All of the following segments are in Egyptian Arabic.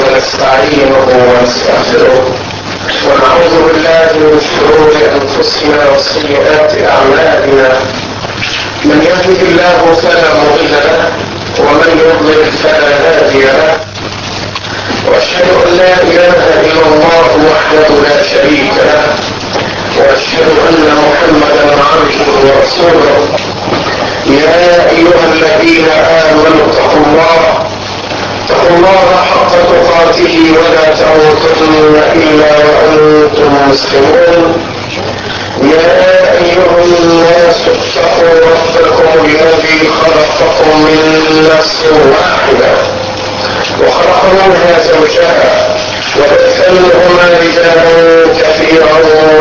ونستعينه ونستغفره ونعوذ بالله من شرور انفسنا وسيئات اعمالنا من يهده الله فلا مضل له ومن يضلل فلا هادي له واشهد ان لا اله الا الله وحده لا شريك له واشهد ان محمدا عبده ورسوله يا ايها الذين امنوا اتقوا الله اتقوا الله حق تقاته ولا تموتن الا وانتم مسلمون يا ايها الناس اتقوا ربكم الذي خلقكم من نفس واحده وخلق منها زوجها وبث منهما رجالا كثيرا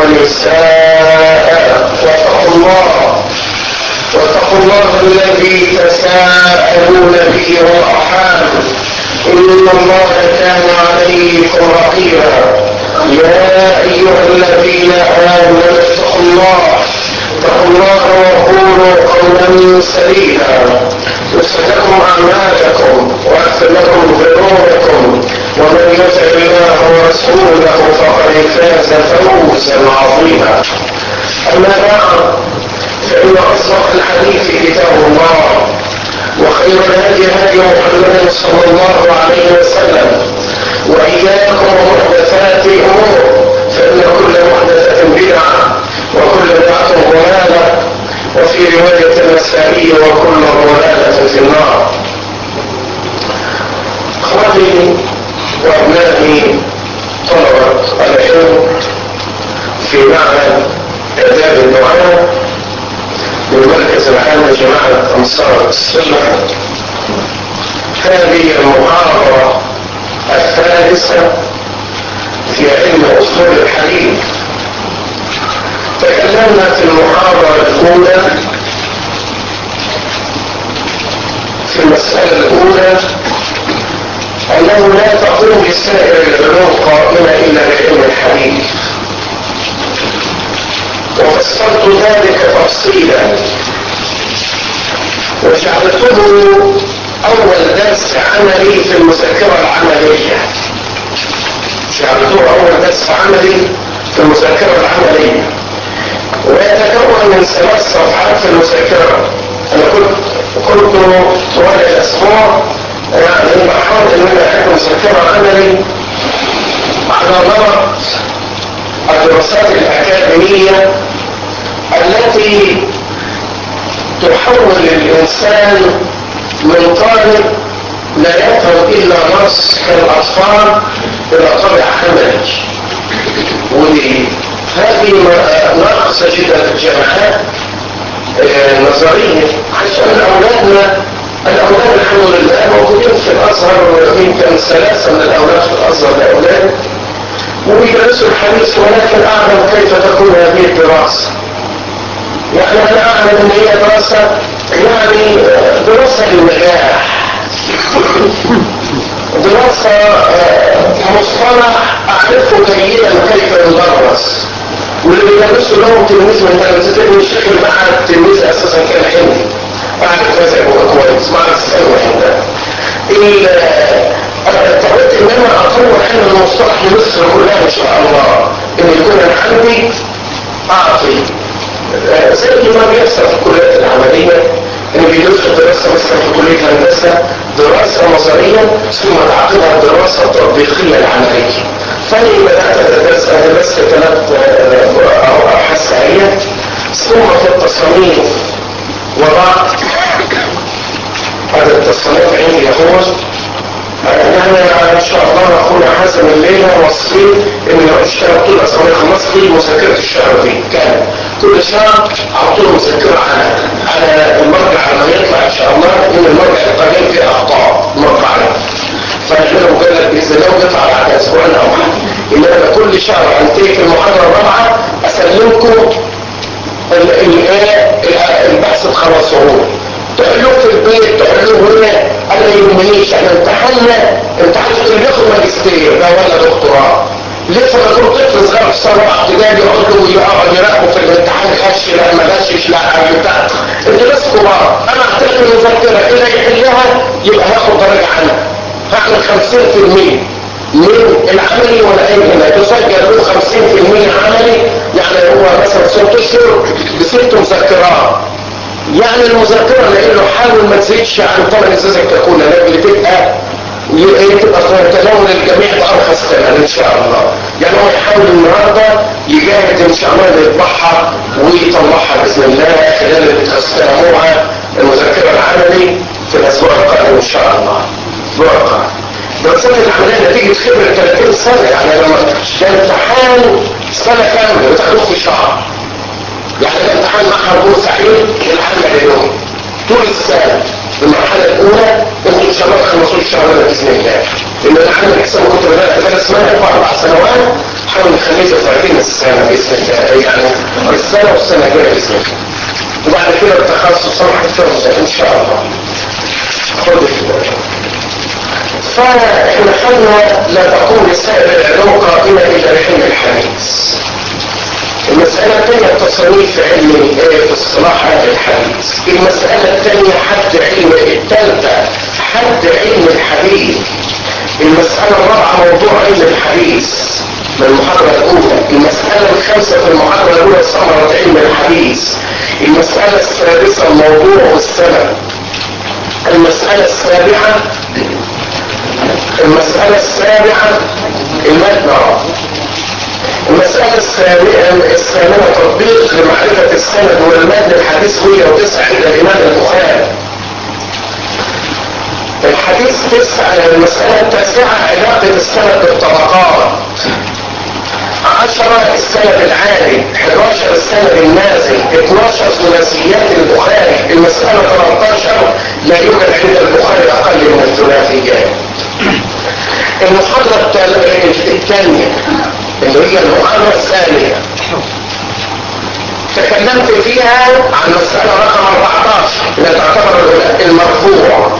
ونساء واتقوا الله واتقوا الله الذي تساءلون به والارحام ان الله كان عليكم رقيبا يا ايها الذين امنوا اتقوا الله اتقوا الله وقولوا قولا سديدا يصلح لكم اعمالكم ويغفر لكم ذنوبكم ومن يطع الله ورسوله فقد فاز فوزا عظيما اما بعد فان اصدق الحديث كتاب الله وخير الهدي هدي محمد صلى الله عليه وسلم واياكم ومحدثات الامور فان كل محدثه بدعه وكل بدعه ضلاله وفي روايه النسائي وكل ضلاله في النار اخواني وابنائي طلبه العلم في معهد اداب الدعاء من مركز العام لجماعة أنصار السنة هذه المحاضرة الثالثة في علم أصول الحديث تكلمنا في المحاضرة الأولى في المسألة الأولى أنه لا تقوم بسائر العلوم قائمة إلا بعلم الحديث وفسرت ذلك تفصيلا وجعلته اول درس عملي في المذكرة العملية جعلته اول درس عملي في المذكرة العملية ويتكون من ثلاث صفحات في المذكرة انا كنت كنت طوال الاسبوع يعني بحاول ان انا اعمل مذكرة عملي على نمط الدراسات الأكاديمية التي تحول الإنسان من طالب لا يفهم إلا نص كالأطفال إلى طابع عملي ودي هذه ناقصة جدا في الجامعات نظرية عشان أولادنا الأولاد الحمد لله موجودين في الأزهر يمكن ثلاثة من الأولاد في الأزهر الأولاد ويدرسوا الحديث ولكن أعلم كيف تكون هذه الدراسة يعني أنا أعلم أن هي دراسة يعني دراسة للنجاح دراسة مصطلح أعرفه جيدا كيف يدرس واللي بيدرسوا لهم تلميذ من تلامذتهم الشيخ المعهد التلميذ أساسا كان هندي أعرف هذا يبقى كويس مع السلوى هندا اضطريت ان انا اطور علم المصطلح لمصر كلها ان شاء الله ان يكون انا عندي اعطي زي ما بيحصل في الكليات العمليه ان بيدرسوا الدراسه مثلا في كليه هندسه دراسه نظريه ثم تعقدها الدراسه التطبيقيه العمليه فاني بدات ادرس ادرس ثلاث ابحاث سريه ثم في التصاميم وضعت هذا التصنيف عندي هو انا ان شاء الله اخونا حسن الليله وصيت ان لو اشتغل طول اسبوع خلصت لي مذكره الشهر دي كان كل شهر احط له مذكره على على المرجع لما يطلع ان شاء الله ان المرجع القديم فيه اخطاء مرجع له فانا مجرد باذن الله ويطلع بعد اسبوعين او حاجه انما كل شهر انتهي في المحاضره الرابعه اسلمكم البحث تخلصوه تحلوه في البيت تحلوه هنا انا ما يهمنيش احنا امتحنا امتحان اللي ياخد ماجستير ده ولا دكتوراه لسه ما يكون طفل صغير في سنه ابتدائي يقعد له يقعد يراقبه في الامتحان خش لا ما غشش لا بتاع انت ناس كبار انا اعتقد المذكره اللي يحلها يبقى هياخد درجه عنها هعمل 50% من العملي والعلمي تسجل له 50% عملي يعني هو مثلا ست اشهر بست مذكرات يعني المذكره اللي له حاول ما تزيدش عن ثمن ازازه كاكولا لان تبقى تبقى تناول الجميع بارخص ثمن ان شاء الله يعني هو يحاول النهارده يجاهد ان شاء الله انه يطبعها ويطلعها باذن الله خلال اللي تستلموها المذكره العملي في الاسبوع القادم ان شاء الله الاسبوع القادم دراسات العمليه نتيجه خبره 30 سنه يعني لما ده امتحان سنه كامله بتاخدوه في شهر يعني الامتحان مع بورسعيد العمل اليوم طول السنه المرحله الاولى انتوا ان شاء الله تخلصوا الشهر ده باذن الله لان العمل حساب كنت بدات ثلاث سنوات واربع سنوات حاول نخليه في 30 السنه باذن الله يعني السنه والسنه الجايه باذن الله وبعد كده التخصص صراحه الفرصه ان شاء الله خد فاحنا خلنا لا تكون سائر العلوم قائمه الا بعلم الحديث المسألة الثانية التصنيف في علم في اصطلاح أهل الحديث المسألة الثانية حد علم الثالثة حد علم الحديث المسألة الرابعة موضوع علم الحديث من المحاضرة الأولى المسألة الخامسة في المحاضرة الأولى ثمرة علم الحديث المسألة السادسة الموضوع والسبب المسألة السابعة المسألة السابعة المادة المسألة الثامنة تطبيق لمعرفة السند والمتن الحديث 109 عند الإمام البخاري الحديث تسعة المسألة التاسعة علاقة السند بالطبقات عشرة السند العالي 11 السند النازل 12 ثلاثيات البخاري المسألة 13 لا يوجد عند البخاري أقل من الثلاثيات المحاضرة الثانية اللي هي المحاضرة الثانية تكلمت فيها عن مسألة رقم 14 اللي تعتبر المرفوع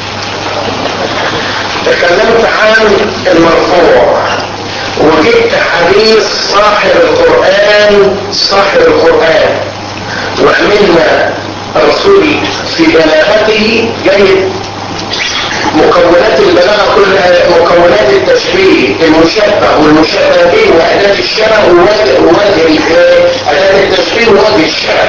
تكلمت عن المرفوع وجبت حديث صاحب القرآن صاحب القرآن وعملنا الرسول في بلاغته جيد مكونات البلاغه كلها مكونات التشبيه المشبه والمشبه به واداه الشبه ووجه ووجه اداه التشبيه ووجه الشبه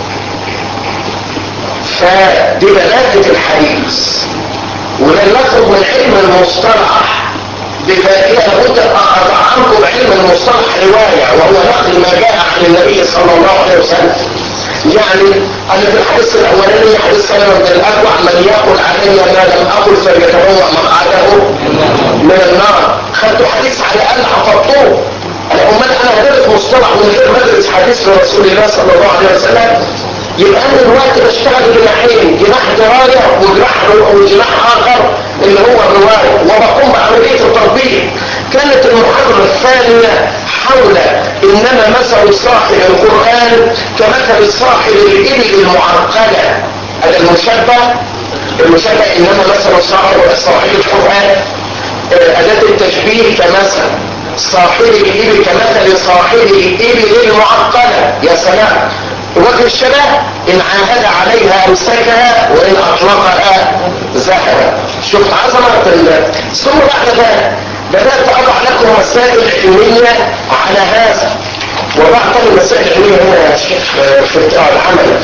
فدي بلاغه الحديث ولن نخرج من علم المصطلح بفائدة لابد أطعمكم بعلم المصطلح رواية وهو نقل ما جاء عن النبي صلى الله عليه وسلم يعني أنا في الحديث الأولاني حديث سلمة بن الأكوع من يقول علي ما لم أقل فليتبوأ مقعده من النار خدتوا حديث على الأقل حفظتوه أنا أمال أنا هدرس مصطلح من غير ما أدرس حديث لرسول الله صلى الله عليه وسلم يبقى أنا دلوقتي بشتغل بجناحين جناح دراية وجناح وجناح آخر اللي هو الرواية وبقوم بعملية التطبيق كانت المحاضرة الثانية حول إنما مثل صاحب القرآن كمثل صاحب الإبل المعرقلة هذا المشبه المشبه إنما مثل صاحب صاحب القرآن أداة التشبيه كمثل صاحب الإبل كمثل صاحب الإبل المعرقلة يا سلام وجه الشبه إن عاهد عليها أمسكها وإن أطلقها زهرا شفت عظمة ثم بعد ذلك بدأت أضع لكم مسائل علمية على هذا وبعض المسائل العلمية هنا يا شيخ في بتاع العمل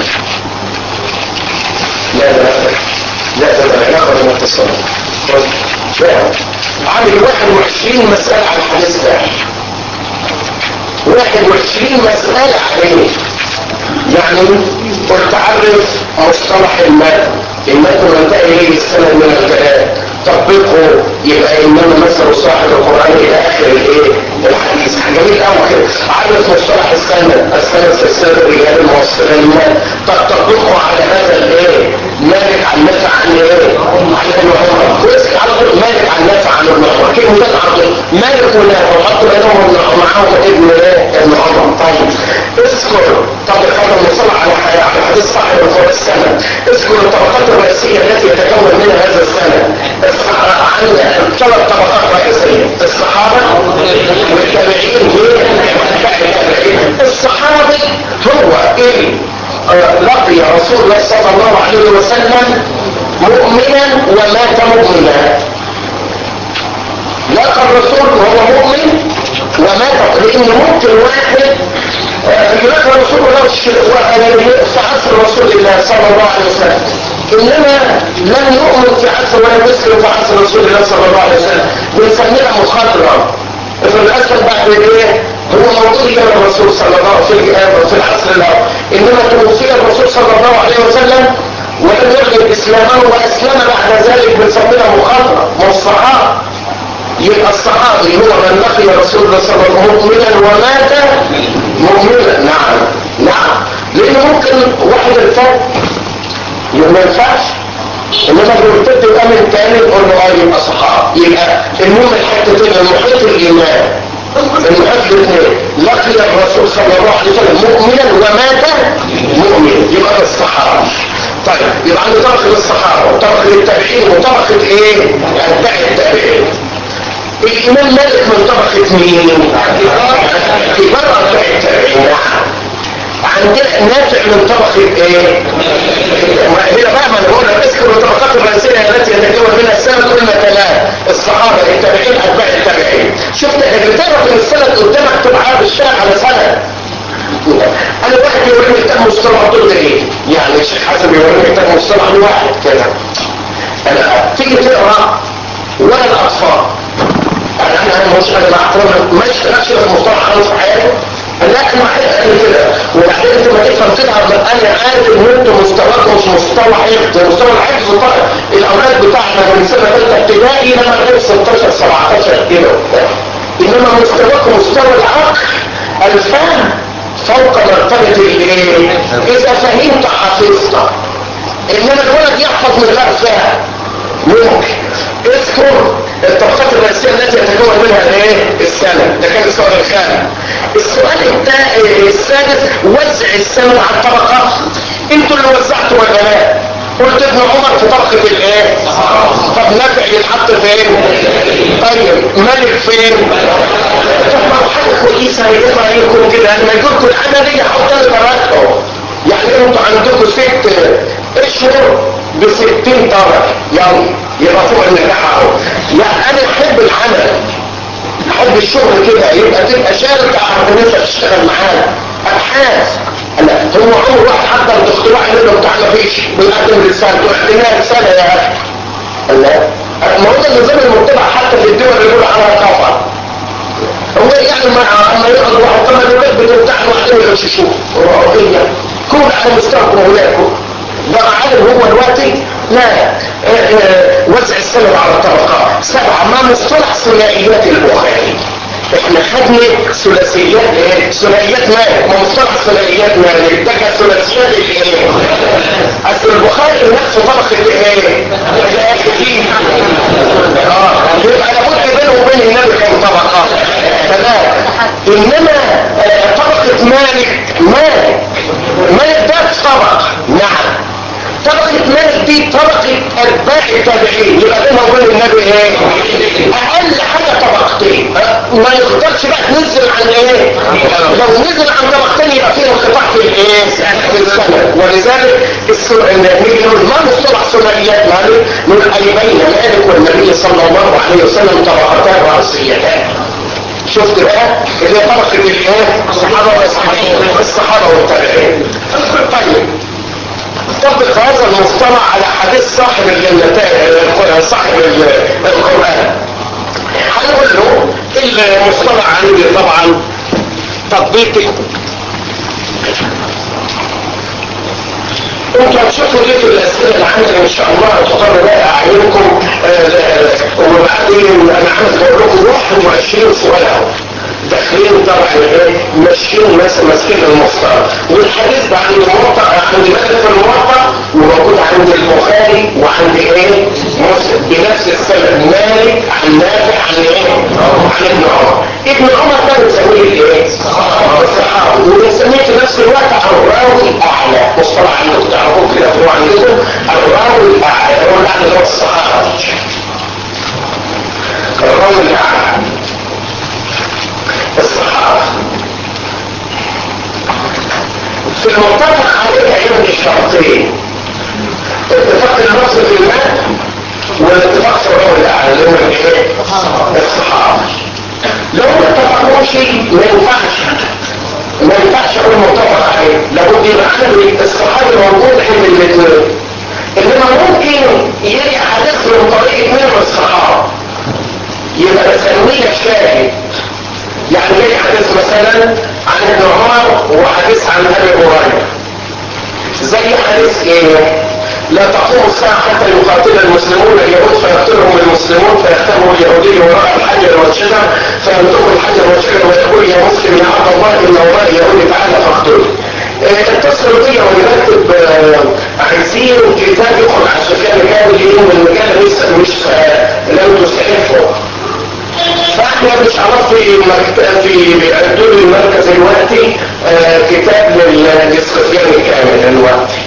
لا لا لا لا لا العلاقة المتصلة لا عامل 21 مسألة على الحديث ده 21 مسألة عليه يعني قلت عرف مصطلح المتن المتن منتهي اليه السند من الكلام تطبيقه يبقى انما مثل صاحب القران الى اخر الايه الحديث جميل قوي كده عرف مصطلح السند السند سلسله الرجال الموصلين تطبيقه على هذا الايه مالك عن نافع عن ايه عن ابن عمر كويس عرض مالك عن نافع عن ابن عمر كيف ده عرض مالك ونافع وحط بينهم معاهم ابن ايه ابن عمر طيب اذكر طب هذا المصطلح على على حديث صاحب القران السند اذكر الطبقات الرئيسيه التي يتكون منها هذا السند عن ثلاث طبقات رئيسيه الصحابه والتابعين الصحابي هو اللي لقي رسول الله صلى الله عليه وسلم مؤمنا ومات مؤمنا لقى الرسول وهو مؤمن ومات لان ممكن واحد يلقى الرسول ولو في عصر رسول الله صلى الله عليه وسلم انما لم يؤمن في عصر ولا يسلم في عصر رسول الله صلى الله عليه وسلم بنسميها مخاطره فللاسف بعد ايه هو موجود جنب الرسول صلى الله عليه وسلم في العصر الاول انما توفي الرسول صلى الله عليه وسلم ولم يعلن اسلامه واسلم بعد ذلك بنسميها مخاطره والصحابه يبقى الصحابي هو من لقي رسول الله صلى الله عليه وسلم مؤمنا ومات مؤمنا نعم نعم لانه ممكن واحد ارتد ما ينفعش انما لو ارتد يبقى من تاني نقول له اه يبقى صحابي يبقى المهم الحتتين المحيط الايمان المحيط الاثنين لقي الرسول صلى الله عليه وسلم مؤمنا ومات مؤمنا يبقى ده الصحابي طيب يبقى عنده طبقه للصحابه وطبقه للتابعين وطبقه ايه؟ اتباع التابعين الإمام مالك من طبقة مين؟ كبار أتباع التابعين عندنا نافع من طبقة ايه؟ هنا بقى ما نقول اذكر الطبقات الرئيسية التي يتكون منها السند قلنا ثلاث الصحابة التابعين أتباع التابعين شفت انك بتعرف ان السند قدامك تبقى بالشارع على سند انا واحد يقول لي كتاب مصطلح قلت ايه؟ يعني الشيخ حسن يقول لي كتاب مصطلح لواحد كده انا تيجي تقرا ولا الاطفال يعني انا مش انا مع احترامي ما اشتغلش في مصطلح خالص في حياته لا انا قال كده وبعدين انت ما تفهم كده انا عارف ان انتوا مستواكم مش مستوى حفظ مستوى الحفظ الاولاد بتاعنا من سنه ثالثه ابتدائي لما غير 16 17 كده انما مستواكم مستوى العقل الفهم فوق مرتبه الايه اذا فهمت حفظت انما الولد يحفظ من غير فهم ممكن اذكر الطبقات الرئيسية التي يتكون منها الايه السنة ده كان السؤال الخامس السؤال السادس وزع السنة على الطبقات انتوا اللي وزعتوا ولا لا قلت ابن عمر في طبقة الايه طب نافع يتحط فين طيب ملك فين طب ما هو حاجة كويسة هيطلع عليكم كده لما يجيلكم العملية حط لي درجته يعني انتوا عندكم ست اشهر بستين درجة يلا يبقى فوق النجاح اهو يعني انا احب العمل احب الشغل كده يبقى تبقى شارك على الناس تشتغل معانا ابحاث لا هو عمر واحد حضر الاختراع اللي بتاع ما فيش بيقدم رساله تقدمها رساله يا اخي لا ما هو ده النظام المتبع حتى في الدول اللي بيقول عليها كفر هو يعني ما اما يقعد واحد طب الولاد بتمتحنوا عليه ويغششوه رؤيه كل على مستواكم هناكم ده عالم هو دلوقتي لا اه اه وزع السند على الطبقات سبعة ما مصطلح ثنائيات البخاري احنا خدنا ثلاثيات ايه ثنائيات مالك ما مصطلح ثنائيات مالك ده كان ثلاثيات الايه اصل البخاري نفسه طبقة ايه الاخرين اه يبقى لابد بينه وبين النبي كان طبقات تمام انما اه طبقة مالك مالك مالك ده في طبق نعم طبقة مالك دي طبقة اتباع التابعين يبقى بينها وبين النبي ايه اقل حاجة طبقتين ما يقدرش بقى تنزل عن ايه لو نزل عن طبقتين يبقى فيه انقطاع في الايه في السنة ولذلك نيجي نقول ما مصطلح ثنائيات مالك من اي بين مالك والنبي صلى الله عليه وسلم طبقتان رئيسيتان شفت بقى اللي طبقة الايه الصحابة والصحابة الصحابة والتابعين طيب طبق هذا المصطلح على حديث صاحب النتائج صاحب القرآن هنقول له المصطلح عندي طبعا تطبيقي انتوا هتشوفوا دي في الاسئله اللي عندنا ان شاء الله تقر بقى اعينكم وبعدين انا عايز اقول لكم 21 سؤال اهو داخلين طبعا ايه ماشيين مثلا ماسكين المصطلح والحديث ده عند الموطأ عند مالك الموطأ وموجود عند البخاري وعند ايه مسلم بنفس السبب مالك عن نافع عن ايه عن ابن عمر ابن عمر ده بنسميه الايه الصحابي وبنسميه في نفس الوقت الراوي الاعلى مصطلح عندكم تعرفوه كده في عندكم الراوي الاعلى الراوي الاعلى هو الصحابي الراوي الاعلى الصحابة في المتفق عليه عندي شرطين اتفاق النص في المال والاتفاق في الراوي الاعلى اللي هو الايه الصحابة لو ما اتفقوش ما ينفعش ما ينفعش اقول متفق عليه لابد يبقى عندي الصحابي موجود عند الاثنين انما ممكن يجي حديث من طريق اثنين من الصحابه يبقى بسميه شاهد يعني يجي حديث مثلا عن ابن عمر وحديث عن ابي هريره زي حديث ايه لا تقوم الساعة حتى يقاتل المسلمون اليهود فيقتلهم المسلمون فيختموا اليهودي وراء الحجر والشجر فيمتقوا الحجر والشجر ويقول يا مسلم يا عبد الله ان وراء يهودي تعالى فاقتله اتصلوا بيا ونرتب عايزين كتاب يدخل على سفيان كامل يوم المجله لسه مش لم تستحقه فاحنا مش عرف في مكتب في دول المركز دلوقتي كتاب للسفيان كامل دلوقتي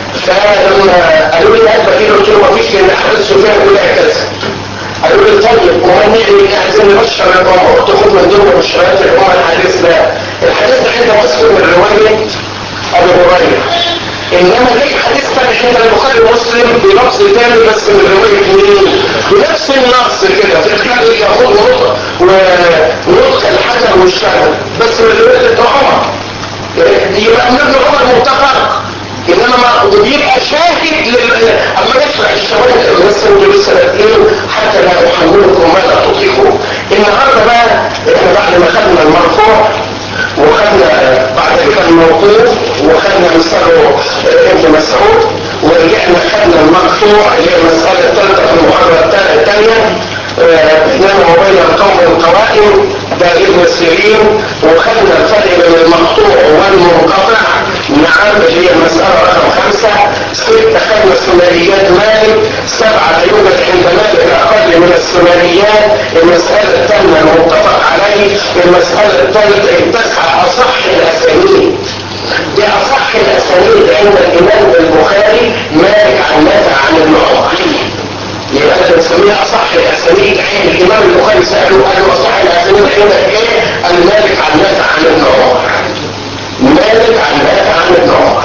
فلما قالوا لي هات بديل قلت له مفيش لان احداث سفيان كلها كذا قالوا لي طيب ومن نعمل عايزين نبشر الامور تاخد من ضمن مبشرات الامه الحديث ده الحديث ده عند مسلم من روايه ابي هريره انما ليه حديث ثاني عند البخاري ومسلم بلفظ ثاني بس من روايه مين بنفس النص كده في الحال ياخد نطق ونطق الحجر والشهر بس من روايه ابن عمر يبقى من ابن عمر متفق انما ما بيبقى شاهد لل... اما نشرح الشواهد بس انتوا لسه لاقيين حتى لا احملكم ما لا تطيقون النهارده بقى احنا بعد ما خدنا المرفوع وخدنا بعد كده الموقوف وخدنا مثاله ابن مسعود ورجعنا خدنا المقطوع اللي هي المساله الثالثه في المحاضره الثانيه بينما وبين القوم القوائم ده ابن سيرين وخدنا الفرق بين المقطوع والمنقطع نعم اللي هي المسألة رقم خمسة ستة خدنا ثنائيات مالك سبعة لا يوجد عند مالك أقل من الثنائيات المسألة الثامنة المتفق عليه المسألة الثالثة التسعة أصح الأسانيد دي أصح الأسانيد عند الإمام البخاري مالك عن نافع عن ابن عمر يبقى احنا بنسميها اصح الاسانيد عند الامام البخاري سالوا قالوا اصح الاسانيد عند ايه؟ المالك عن نافع عن ابن عمر مالك عن نافع عن ابن عمر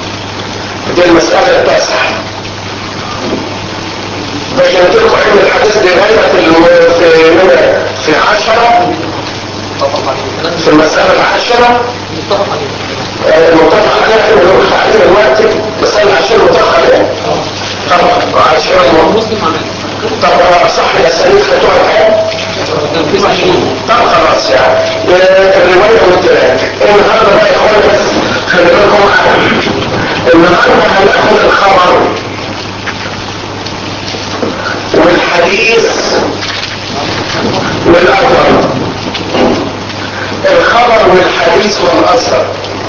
دي المسألة التاسعة بينت لكم علم الحديث دي غاية في في من في عشرة في المسألة العاشرة متفق عليها احنا لو عايزين الوقت مسألة عشرة متفق عليها طبعا عشرة مسلم عمل طب صح الاسانيد خدوها كام؟ طب خلاص يعني الرواية والتراك النهارده بقى يا اخوانا بس خلي بالكم النهارده هناخد الخبر والحديث والاثر الخبر والحديث والاثر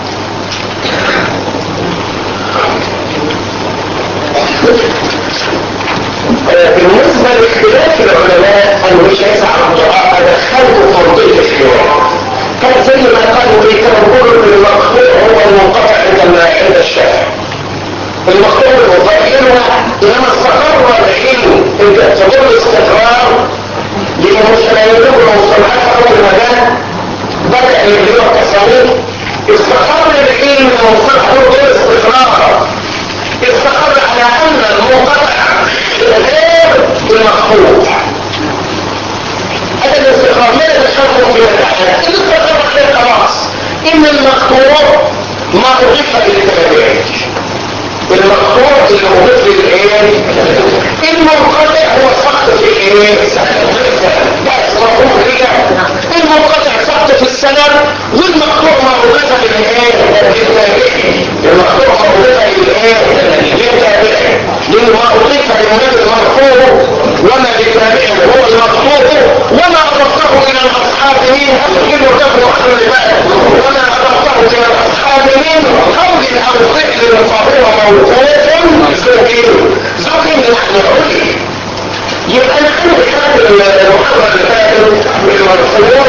بالنسبة لاختلاف العلماء أنا مش عايز على الدعاء أدخلته فرضية اختلاف كان زي ما قالوا ايه كانوا بيقولوا ان المقطوع هو المنقطع عند عند الشافعي المقطوع المضايقين انما استقر العلم انت تقول استقرار لان مش هيجيبوا المصطلحات اول ما ده بدا اللي هو التصاميم استقر العلم المصطلح هو غير استقرار استقر على ان المنقطع غير المقطوع هذا الاستقرار ما يتشرف في الحياة الاستقرار عليه خلاص ان المقطوع ما اضيف للتابعين المقطوع اللي اضيف للايه المنقطع هو سقط في ايه بس مفهوم كده المنقطع سقط في السند والمقطوع ما اضيف للايه للتابعين المقطوع ما اضيف للايه للتابعين لان ما اضيف للنبي المرفوع وما للتابعين هو المقطوع وما أضفته إلى الأصحاب من أفضل وتفر وحر البال وما أضفته إلى الأصحاب من قول أو فعل فهو موقوف زوجين زوجين نحن علي يبقى أنا عندي كتاب المحاضرة اللي فاتت المرفوع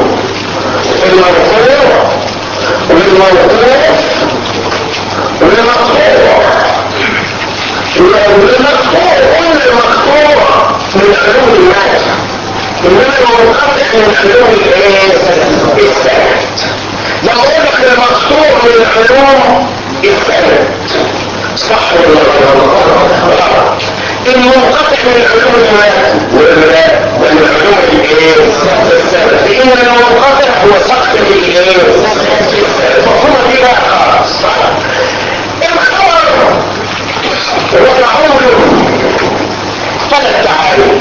المرفوع والموقوف والمقطوع والمقطوع والمقطوع من علوم الناس انما المنقطع من علوم الايه السند لما اقول لك المقطوع من علوم السند صح ولا غلط المنقطع منقطع من العلوم من العلوم الايه الثابته لان المنقطع هو سقط الايه المفهومه دي بقى خالص الخبر وضعوا له ثلاث تعاريف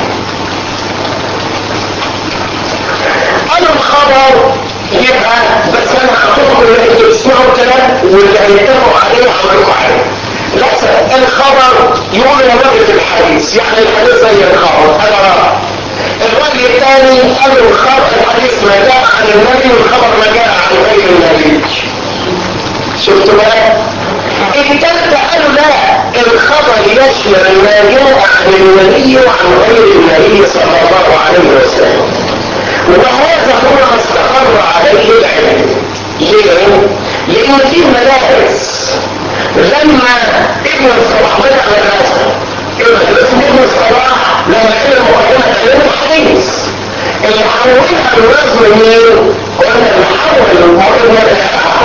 انا الخبر يبقى بس انا هاخدكم اللي انتوا تسمعوا الكلام واللي هيتفقوا عليه هقول عليه لا الخبر يقول يا راجل الحديث يعني الحديث زي الخبر انا رأى الرأي الثاني قال الخبر الحديث ما جاء عن النبي والخبر ما جاء عن غير النبي شفتوا بقى الثالثة قالوا لا الخبر يشمل ما جاء عن النبي وعن غير النبي صلى الله عليه وسلم وهذا هو ما استقر عليه العلم ليه؟ لأن في مدارس لما ابن الصلاح بدأ مدرسة اسم ابن الصلاح لما كان مقدمة علم الحديث اللي حولها الوزن مين؟ قلنا اللي حول المقدمة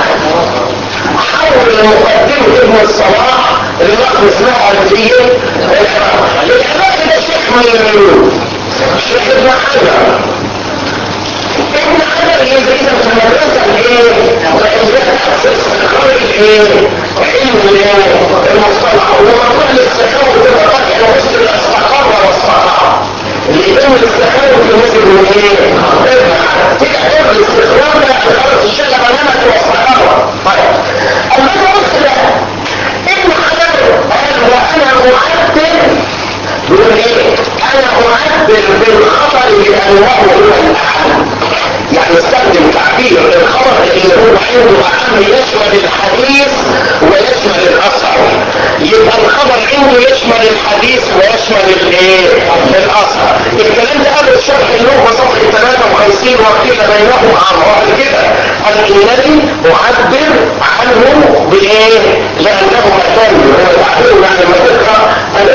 حول مقدمة ابن الصلاح اللي نقل اسمها الفيل العراق العراق ده شيخ مين؟ شيخ ابن حجر ابن حجر يجب في المدرسة الايه؟ استقرار الايه؟ علم الايه؟ المصطلح وموضوع الاستقرار كده قطع وسط الاستقرار والاستقرار الإمام الاستقرار في مثل من ايه؟ تبقى الاستقرار ده خلاص الشيخ بنامك واستقرار طيب اما انا ابن حجر قال وانا معبر بيقول ايه؟ انا معبر بالخطر لانه هو الاعلم يعني استخدم تعبير الخبر اللي هو عنده اهم يشمل الحديث ويشمل الاثر يبقى الخبر عنده يشمل الحديث ويشمل الايه الاثر الكلام ده قبل الشرح اللغه صفحه 53 وقيل بينهم عن كده النبي معبر عنه بايه لانه مكان هو تعبير يعني لما تقرا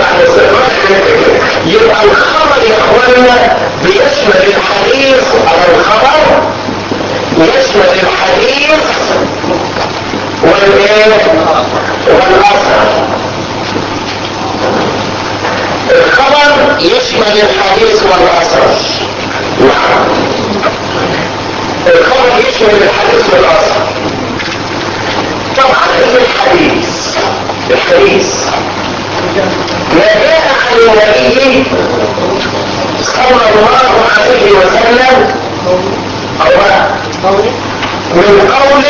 يبقى الخبر يا اخوانا بيشمل الحديث على الخبر يشمل الحديث والايه والاثر الخبر يشمل الحديث والاثر نعم الخبر يشمل الحديث والاثر طبعا الحديث الحديث ما جاء عن النبي صلى الله عليه وسلم أو من قول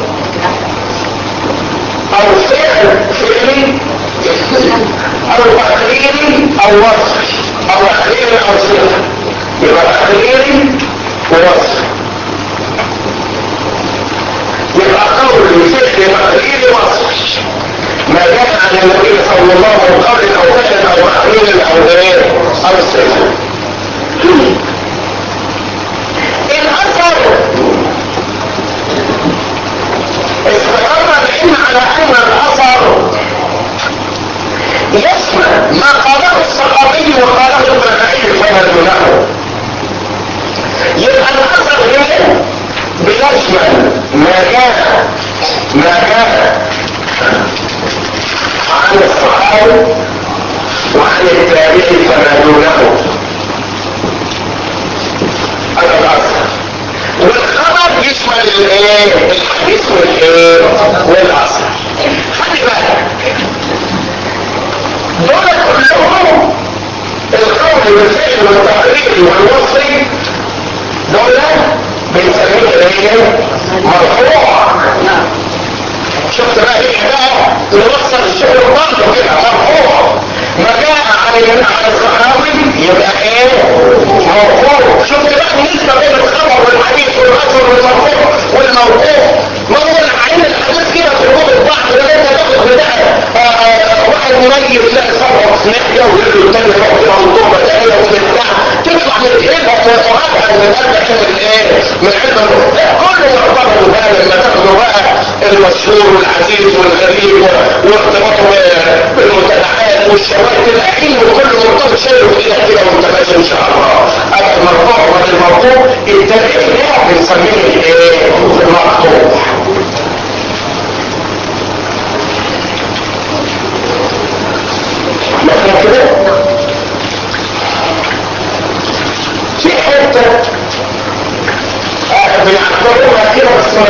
أو فعل فعلي أو تقرير أو وصف أو تقرير أو صفة يبقى تقرير ووصف يبقى قول فعل تقرير وصف ما جاء عن النبي صلى الله عليه وسلم قول أو فعل أو تقرير أو ايه أو صفة الاثر استقر العلم على ان الاثر يشمل ما قاله الصحابي وقاله التابعي فما دونه يبقى الاثر هنا بيشمل ما جاء ما جاء عن الصحابي وعن التابعي فما دونه هذا الاثر والخبر يشمل الايه الحديث والايه والاثر خلي بالك دول كلهم القول والفعل والتقرير والوصف دول بنسميه ايه مرفوع شفت بقى ايه بقى نوصل الشغل برضه كده مرفوع ما جاء عن عن الصحابي يبقى ايه مرفوع شفت بقى النسبه بين الخبر والحديث والاثر والمرفوع والموقوف ما هو عين الحديث كده في الوقت بعض ولا انت تاخد بتاع واحد ميت لا صبر في ناحيه ويقول الثاني روح كده والضربه تانيه وبتاع تطلع من ايدها وتقعدها من قلبك من ايه من علم كله مرتبط بقى لما تاخدوا بقى المشهور والعزيز والغريب وارتباطه بالمتابعات والشواهد الاكيد وكل مرتبط شايله في ايدك كده وانت ماشي ان شاء الله اما المرفوع ولا المرفوع التاريخ ده بنسميه الايه المقطوع مفهوم كده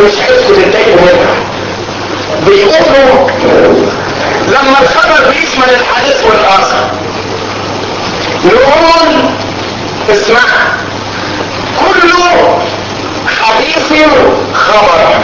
مش عايزكم تتضايقوا منها بيقولوا لما الخبر بيشمل الحديث والاخر نقول اسمع كل حديث خبر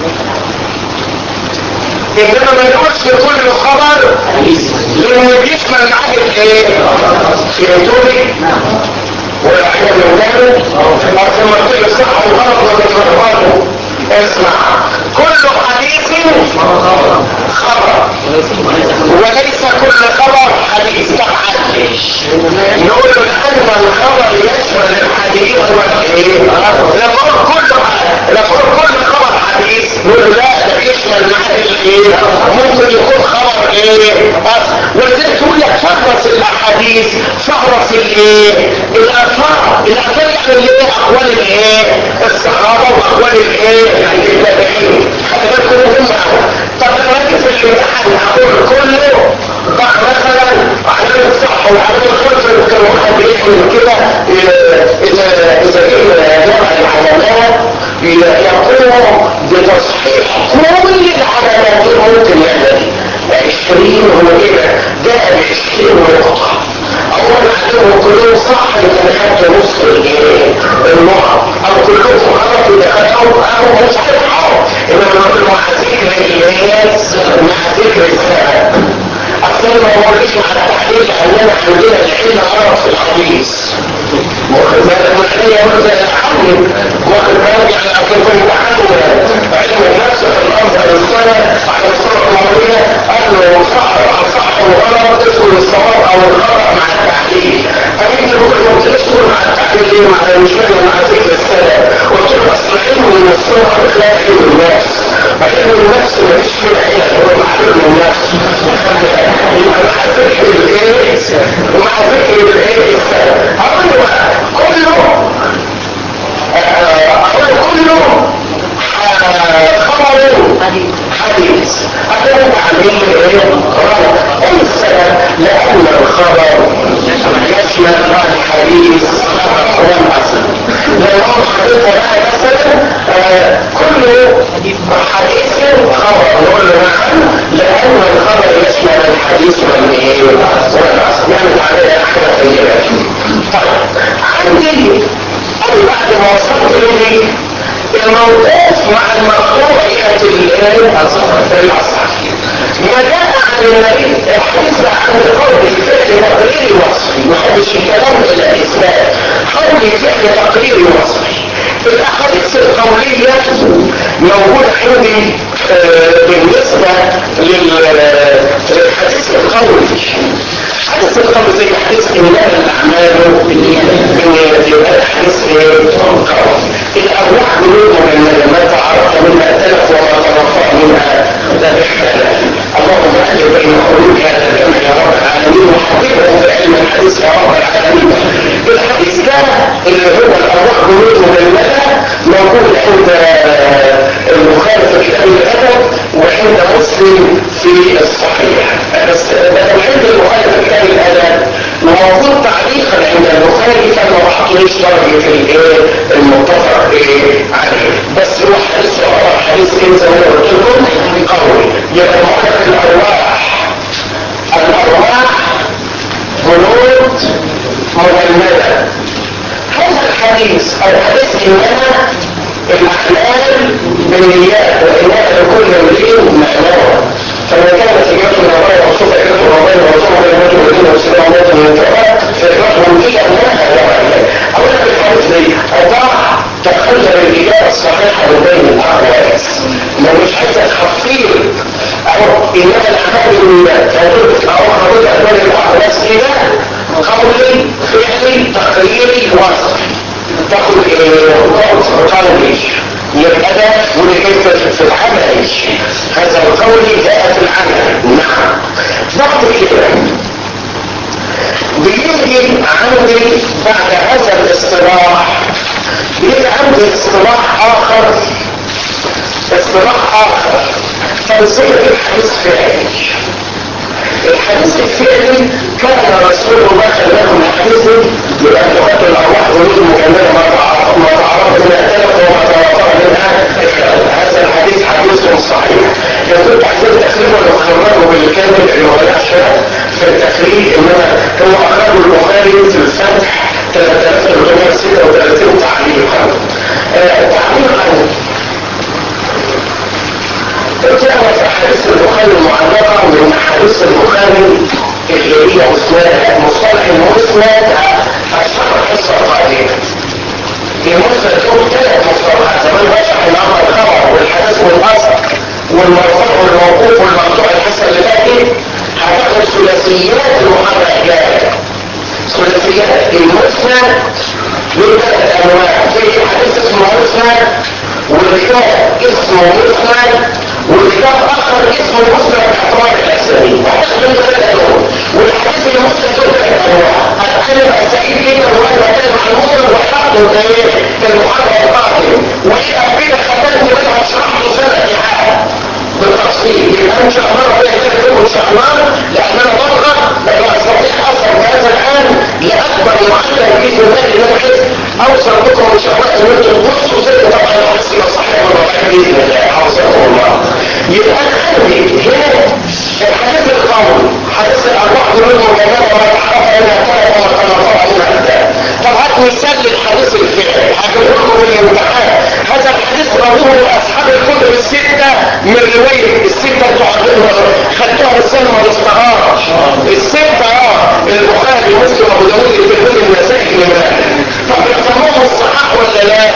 انما ما يقولش كل خبر لانه بيشمل معاه الايه فهمتوني ولا حاجه من ذلك اصل ما تقول صح وغلط ولا تغلطوا اسمع كل حديث خبر وليس كل خبر حديث طبعا نقول لان الخبر يشمل الحديث والايه لما كل لما كل خبر حديث نقول لا ده يشمل معاه الايه ممكن يكون خبر ايه ولذلك تقول لك فهرس الاحاديث فهرس الايه الاثار الاثار يعني اللي هي اقوال الايه الصحابه واقوال الايه التابعين خلي بالكم مهم طب لما اجي في الامتحان اقول كله بقى مثلا علامة الصح وعلامة الخلف كان واحد بيعمل كده اذا اذا جه جمع العلامات يقوم بتصحيح كل العلامات ممكن يعمل عشرين هو كده جاء بعشرين نقطة اولا عندهم كلهم صح يمكن حتى نص الايه النقط او كلهم غلط يبقى او او مش هتفحوا انما نقول مع ذكر الايات مع ذكر السبب اصلا ما بقولش مع التحليل لاننا عندنا العلم غلط في الحديث واخد بالك من ايه يقول زي الحمل واخد بالك يعني اصل في الامتحان علم النفس في الازهر السنه على الصوره العمريه انه صح صح وغلط اسم الصواب او الخطا مع التحليل فانت ممكن ما تدخل مع التحليل ليه مع المشكله مع ذكر السنه قلت له اصل علم من الصوره بخلاف علم النفس علم النفس مفيش فيه علم هو معلوم النفس يبقى مع ذكر الايه ومع ذكر الايه السنه اقول له بقى كله اقول كله خبر حديث أقول عميل ايه غلط اي السبب لان الخبر يشمل الحديث والأصل لو هو حديث بقى مثلا كل حديث خبر نقول له نعم لان الخبر يشمل الحديث والايه والاصل نعمل عليها حاجه طيبه طيب عندي أنا بعد ما وصلت لي الموقوف مع المقطوع كانت الأصح ما جاء عن النبي الحديث عن القول الفعل تقريري وصفي ما حدش كلام إلى إثبات قول الفعل تقريري وصفي الأحاديث القولية موجودة عندي بالنسبة للحديث القولي حديث القول زي حديث إنما الأعمال بالنيات يبقى حديث قول الأرواح قلوب مجمدة ما تعرف منها تلف وما ترفع منها اختلف اللهم أجل بين قلوب هذا الجمع يا رب العالمين وحبيبه في علم الحديث يا رب العالمين الحديث ده اللي هو الأرواح قلوب مجمدة موجود عند البخاري في كتاب الأدب وعند مسلم في الصحيح بس عند البخاري في كتاب الأدب وموجود تعليقا عند البخاري كان ما بحطليش درجة الايه المتفق ايه عليه بس هو حديث يعتبر حديث ايه زي ما انا قلت لكم قوي يبقى معنى الارواح الارواح جنود مجمدة هذا الحديث الحديث انما الاحلال بالنيات وانما لكل امرئ معناه فمن كانت هجرته من الله وصوف هجرته من الله ورسوله ويموت الذين وسلم موت من التوبه فهجرته في انها لا اولا في الحديث دي اوضاع تخلى بالاجابه الصحيحه من بين الاقوال لو مش عايزه تخفير او انما الاعمال بالنيات او او حضرتك اقوال الاقوال كده قولي فعلي تقريري وصفي تاخد قولي يبقى ده ولكيف في العمل هذا القول جاء في العمل نعم ضغط كده بيجي عندي بعد هذا الاصطلاح بيجي عندي اصطلاح اخر اصطلاح اخر تنصيح الحديث فعلي الحديث الفعلي كان رسول الله خلاكم الحديث يبقى تحط الارواح ظلوم مكمله ما تعرف ما تعرف منها تلف وما توفر منها هذا هذا الحديث حديث صحيح لو كنت عايزين تخريج ولا تخرجه بالكامل اللي ولا في التخريج انما هو اخرجه البخاري في الفتح 3336 تعليقا تعليقا تعرف احاديث البخاري المعلقه من احاديث البخاري اللي هي مسند مصطلح المسند اشهر الحصه القادمه في مسند له ثلاث مصطلحات زمان بشرح الامر الخبر والحدث والاصل والمرفوع والموقوف والمقطوع الحصه اللي فاتت هتاخد ثلاثيات المحرك جايه ثلاثيات المسند له ثلاث انواع في حديث اسمه مسند والكتاب اسمه مسند وكتاب اخر اسمه مسند احتمال الاسلامي هتاخد منه ثلاث انواع والحديث المسند له ثلاث انواع هتكلم اسائل جدا وانا بتكلم عن المسند وحطه ايه المحرك القادم واذا كده ختمت منها شرحت سنه حاجه بالتفصيل يبقى ان شاء الله ربنا يكرمكم ان شاء الله لان انا بضغط لا استطيع اصل هذا الان لاكبر معدل باذن الله ان انا عايز اوصل بكم ان شاء الله ان انتم تبصوا زي طبعا الحديث يبقى صحيح ولا ضعيف باذن الله حفظكم الله يبقى انا عندي هنا الحديث القول حديث الارواح دول المجمعه وما تعرف انها كانت وما كان طبعا منها طب هات مثال للحديث الفعلي هجيب لكم في الامتحان هذا الحديث رواه اصحاب الكتب السته من روايه السته بتوع خدتوها السنه ما الاستعاره السته اه البخاري مسلم ابو داوود الترمذي النسائي ابن ماجه طب يسموهم الصحاح ولا لا؟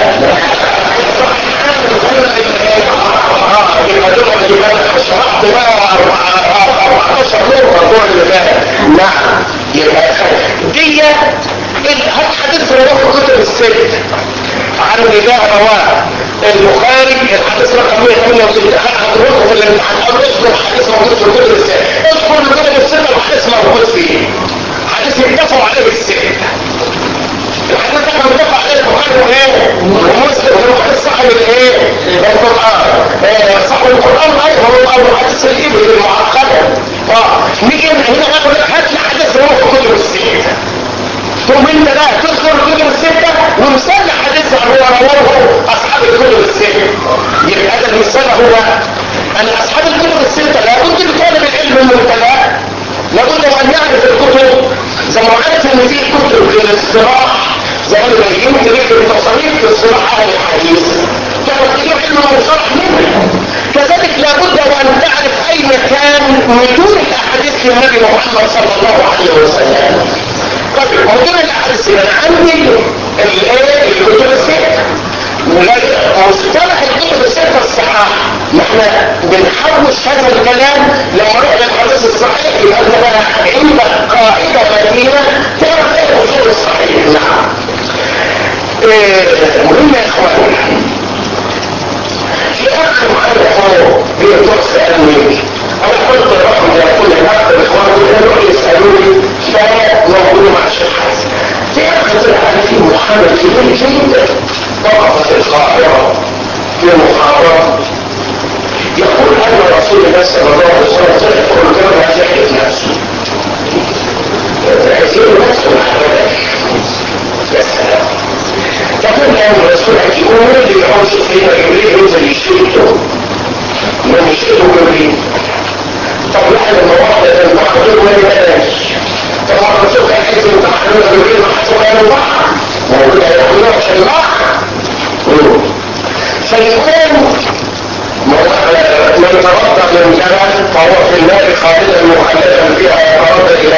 اه يبقى دول يبقى شرحت بقى 14 نقطه الاسبوع اللي فات نعم يبقى دي الحديث رواه كتب الست عن نداء رواه البخاري الحديث رقم 168 هتروحوا في الامتحان او اذكر الحديث موجود في كتب الست اذكر كتب الست الحديث موجود فيه حديث يتفقوا عليه الست الحديث ده كان متفق عليه البخاري وايه ومسلم هو صاحب الايه القران صاحب القران ايضا هو حديث الابل المعقده اه نيجي هنا ناخد هات لي حديث رواه في كتب الست ثم انت بقى تذكر الكتب الستة ومثال حديث هو رواه اصحاب الكتب الستة يبقى هذا المثال هو ان اصحاب الكتب الستة لابد لطالب العلم المبتلى لابد ان يعرف الكتب زي ما عرف ان في كتب للاصطلاح زي ما بينت لك التصاريف في اصطلاح اهل الحديث تعرف تجيب علم المصطلح منه كذلك لابد وان تعرف اين كان وجود الاحاديث للنبي محمد صلى الله عليه وسلم طيب موضوع الاحاديث انا عندي الايه الكتب السته مصطلح الكتب الستة الصحاح احنا بنحوش هذا الكلام لما نروح للحديث الصحيح يبقى انت بقى عندك قاعدة مدينة تعرف ايه الاصول الصحيح نعم إيه مهم يا اخوان في اخر معانا فوق بيطلق سألني انا قلت الرقم ده كل الاخ الاخوان دول يسألوني فموجود مع الشيخ حسن في اخر طلع في محمد كبير جدا طبقة في القاهرة في محاضرة يقول أن رسول الله صلى الله عليه وسلم طلع كل كلام يحدث نفسه تحسين نفسه محمد يا سلام تقول أن رسولك يقول من اللي يحوش فينا جبريل ينزل يشيله من يشيله جبريل طب نحن المواقع المحضر ما يبقاش طب الرسول كان حيث يتحرر جبريل محسوب على البحر موجود هيقول عشان البحر فيكون من ترضى من جبل فهو في النار خالدا مخلدا فيها يترضى الى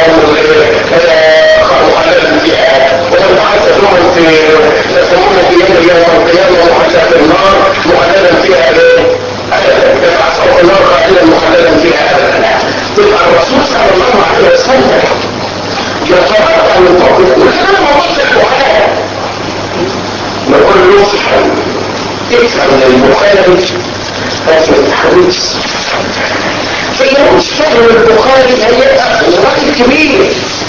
مخلدا فيها ومن تحدث لهم في يسمون في يوم يوم القيامه مخلدا في النار مخلدا فيها يتعصر النار خالدا مخلدا فيها ابدا تبقى الرسول صلى الله عليه وسلم يترضى من فوق وكان موضوع البخاري نقول له افهم البخاري هذا الحديث فإنه مش فهم البخاري هيبقى راجل كبير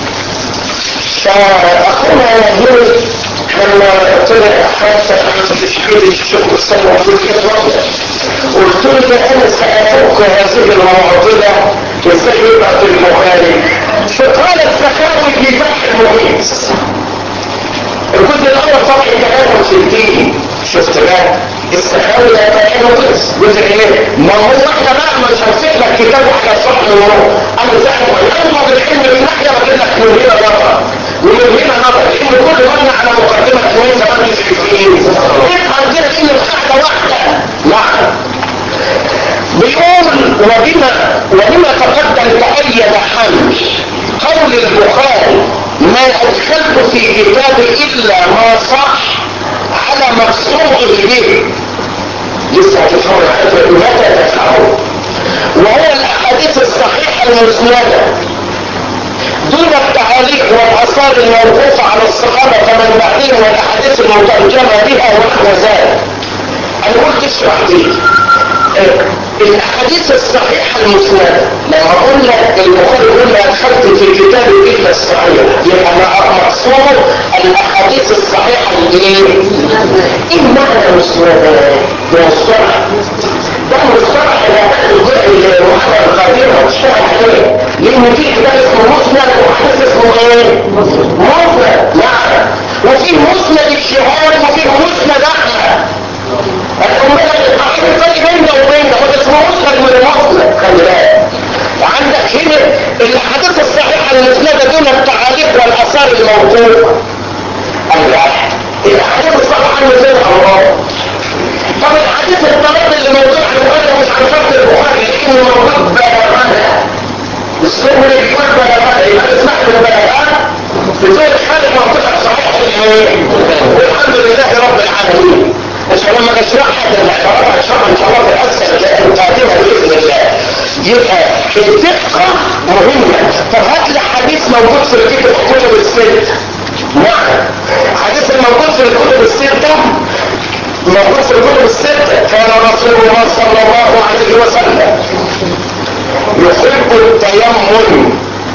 فأخونا يهوي لما طلع حتى عن تشكيل الشيخ مصطفى وقلت قلت له انا سأتوك هذه المعضلة ازاي يبقى في البخاري فقال السخاوي في فتح المحيط الجزء الاول صفحه 63 شفت بقى السخاوي ده كان مقدس جزء ايه ما هو احنا بقى مش هنسيب لك كتاب على شرح النور انا زي ما ينظر العلم من ناحيه بجيب لك من هنا نظر ومن هنا نظر لان كل مبني على مقدمه اثنين زمان مش فيه يبقى عندنا ان القاعده واحده نعم بيقول وبما وبما تقدم تأيد حمل قول البخاري ما ادخلت في كتابي الا ما صح على مقصود به لسه هتفهموا متى تفهموا وهو الاحاديث الصحيحه المسنده دون التعاليق والاثار الموقوفه على الصحابه فمن بعدهم والاحاديث المترجمه بها ونحو ذلك انا قلت اشرح دي الاحاديث الصحيحة المسندة لما قلنا البخاري قلنا ادخلت في كتاب الا الصحيح يبقى مقصود الاحاديث الصحيحة الايه؟ ايه معنى مسندة؟ ده مصطلح ده مصطلح المحاضرة القديمة واشتغل عليه لان في كتاب اسمه مسند وحديث اسمه ايه؟ مسند نعم وفي مسند الشهاد وفي مسند احمد الفرق بين ده وبين ده هو اسمه مسند من المسند خلي بالك عندك هنا الاحاديث الصحيحه المسنده دون التعاليق والاثار الموقوفه الله الاحاديث الصحيحه المسنده الله طب الحديث الطلب اللي موجود على البخاري مش على شرط البخاري لكنه موجود بلغنا السر اللي بيقول بلغنا يبقى اسمح بالبلاغات في زي الحاله موجوده صحيحه والحمد لله رب العالمين مش لما نشرحها الاعتراف هنشرحها ان شاء الله في اسفل القادمه باذن الله يبقى الدقه مهمه طب هات لي حديث موجود في الكتب الكتب الست نعم حديث الموجود في الكتب الستة موجود في الكتب الستة كان رسول الله صلى الله عليه وسلم يحب التيمم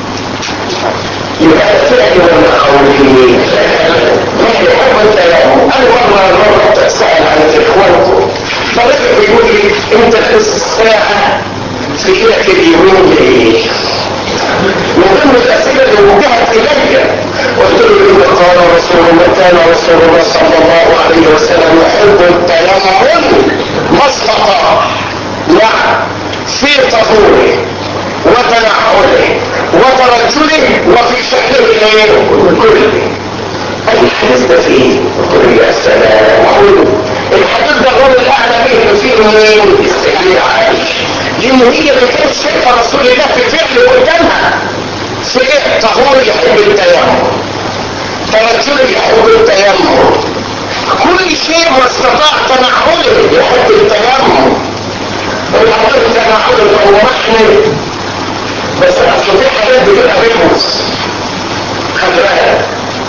يبقى فعل ولا قولي من يحب التيمم انا مرة مرة سأل عن اخوانكم فرجل بيقول لي انت تحس الساعة في ايدك اليمين ليه من ضمن الاسئله اللي وجهت الي قلت له ان قال رسول الله كان رسول الله صلى الله عليه وسلم يحب التيمم ما استطاع نعم في طهوره وتنعله وترجله وفي شكله كله الحديث ده فيه قلت له يا سلام الحديث ده الرجل الاعلى به فيه مين السيدة عائشة لان هي اللي كانت شايفه رسول الله في فعل قدامها في طهور يحب التيمم ترجله يحب التيمم كل شيء ما استطاع تنعله يحب التيمم الحديث تنعله هو محمل بس اصل في حاجات بتبقى بيبوس خلي بالك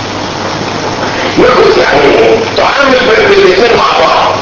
يبوس يعني ايه؟ تعامل بالاثنين مع بعض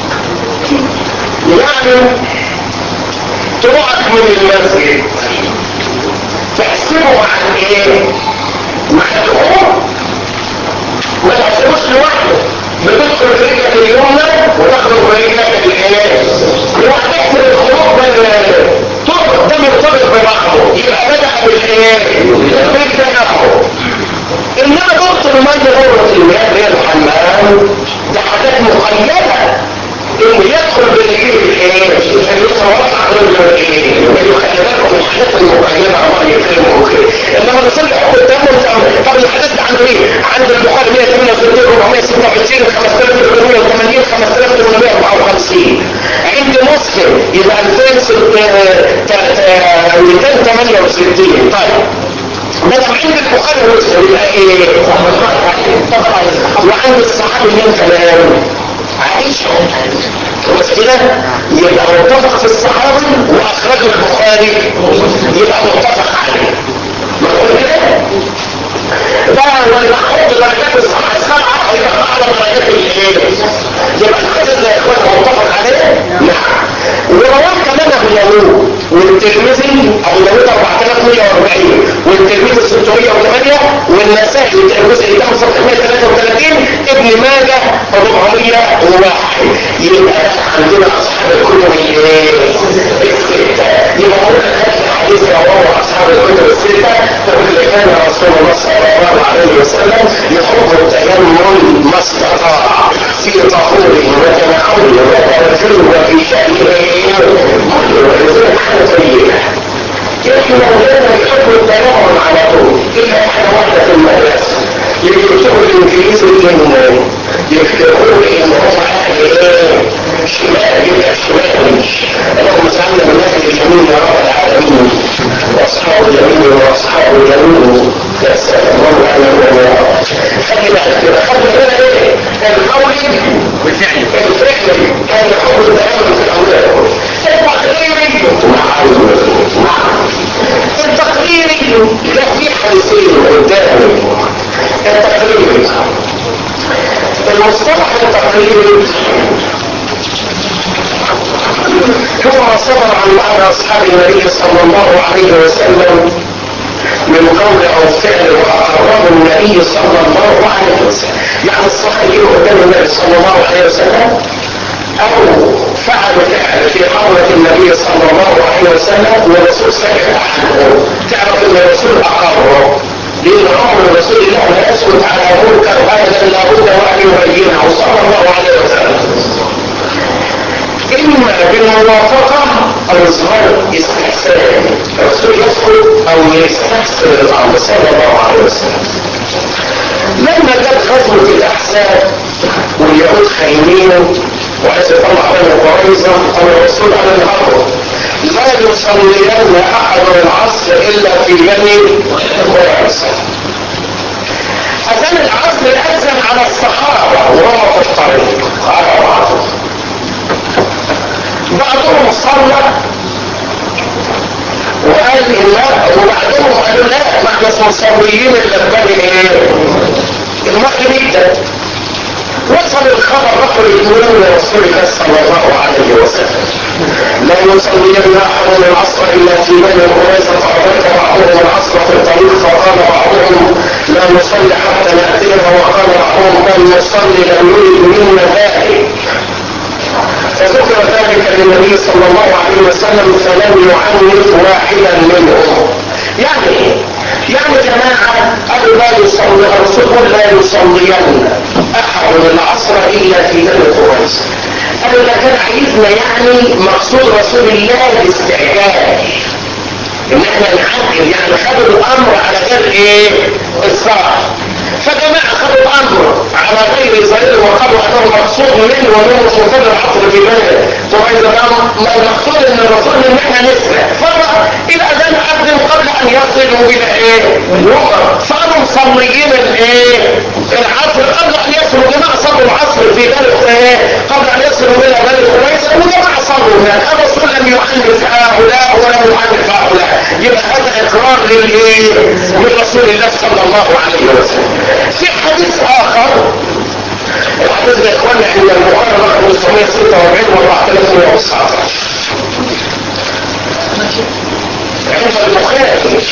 يعني طلوعك من المسجد تحسبه مع ايه؟ مع الامور ما تحسبوش لوحده بتدخل برجلك اليمنى وتخرج برجلك الايه؟ لوحدك تحسب الخروج بين طرق ده مرتبط ببعضه يبقى بدأ بالايه؟ بالتنفر انما ضغط المية دورة المياه اللي هي الحمام ده حاجات مقيدة انه يدخل برجليه الايه؟ اليسرى وقع رجله الايه؟ اللي خلي بالكم الحاجات المقيدة الله يكرمه وكده انما نصلح قدامه طب الحديث ده عنده ايه؟ عند البخاري 168 426 5880 5854 عند مسلم يبقى 2268 طيب بدل عند البخاري ومسلم يبقى ايه؟ وعند الصحابي مين كمان؟ عائشة بس كده يبقى متفق في الصحابي واخرجه البخاري يبقى متفق عليه مفهوم كده؟ بقى لما احط درجات الصحة السبعة هيبقى اعلى درجات الايه؟ يبقى الحديث ده يا اخوان متفق عليه؟ نعم ورواه كمان ابو داوود والترمذي ابو داوود 4140 والترمذي 608 والنسائي الجزء اللي تاخد صفحه 133 ابن ماجه 401 يبقى عندنا اصحاب الكتب السته يبقى هنا هذه الحديث رواه اصحاب الكتب السته تقول كان رسول الله صلى الله عليه وسلم يحب التيمم ما استطاع في طهوره وتنعمه وترجله وفي شأنه ولذلك حاجه طيبه يحيى مولانا يحب التيمم على طول الا احنا واحده في المدرسه يكتبوا الانجليزي ان يكتبوا ان هم اهل ايه شمال يبقى شمال اللهم اجعلنا من اهل اليمين يا رب العالمين واصحاب اليمين واصحاب اليمين يا سلام الله علينا خلي بالك كده خلي بالك ايه القول بالفعل الفعل كان يحب التيمم في الاولاد التقريري نعم التقريري ده في حديثين قدامي التقريري المصطلح التقريري هو ما صدر عن بعض اصحاب النبي صلى الله عليه وسلم من قول او فعل واقره النبي صلى الله عليه وسلم يعني الصحابي قدام النبي صلى الله عليه وسلم او فعل فعل في حضرة النبي صلى الله عليه وسلم والرسول سكت عنه تعرف ان الرسول اقره لان امر رسول الله لا يسكت على منكر ابدا لابد وان يبينه صلى الله عليه وسلم اما بالموافقه او اظهار استحسان الرسول يسكت او يستحسن الامر صلى الله عليه وسلم لما جت غزوه الاحزاب واليهود خاينين وعايز يطلع بين قريظه قال الرسول على الامر لا يصلين احد العصر الا في بني قريظه اذان العصر اذن على الصحابه وهم في الطريق على بعضهم بعضهم صلى وقال لا وبعضهم قالوا لا ما احنا مصليين الا في بني ايه المغرب جدا وصل الخبر رفع الاثنين لرسول الله صلى الله عليه وسلم لا يصلين احد العصر الا في بني قريظه فادرك بعضهم العصر في الطريق فقال بعضهم لا نصلي حتى ناتيها وقال بعضهم بل نصلي لم يرد منا ذلك فذكر ذلك للنبي صلى الله عليه وسلم فلم يعنف واحدا منهم يعني يعني جماعة قالوا لا يصلي الرسول لا يصلين احد العصر الا في بني قريظة قالوا ده كان عايزنا يعني مقصود رسول الله الاستعجال ان احنا نعجل يعني خدوا الامر على غير ايه الصح فجماعة خدوا الامر على غير ظاهر وقالوا انه مقصود منه ومنه مصدر العصر في بلد وإذا ما المقصود ان الرسول ان احنا نسرع فرق الى اذان اذن قبل ان يصلوا الى ايه صاروا مصليين الايه العصر قبل ان يصلوا جماعة صلوا العصر في بلد ايه قبل ان يصلوا الى بلد قريظة وجماعة صلوا هناك الرسول لم يعنف هؤلاء ولم يعنف هؤلاء يبقى هذا اقرار للايه من رسول الله صلى الله عليه وسلم في حديث اخر الحديث ده اخوانا عند البخاري رقم 946 و 4119 عند البخاري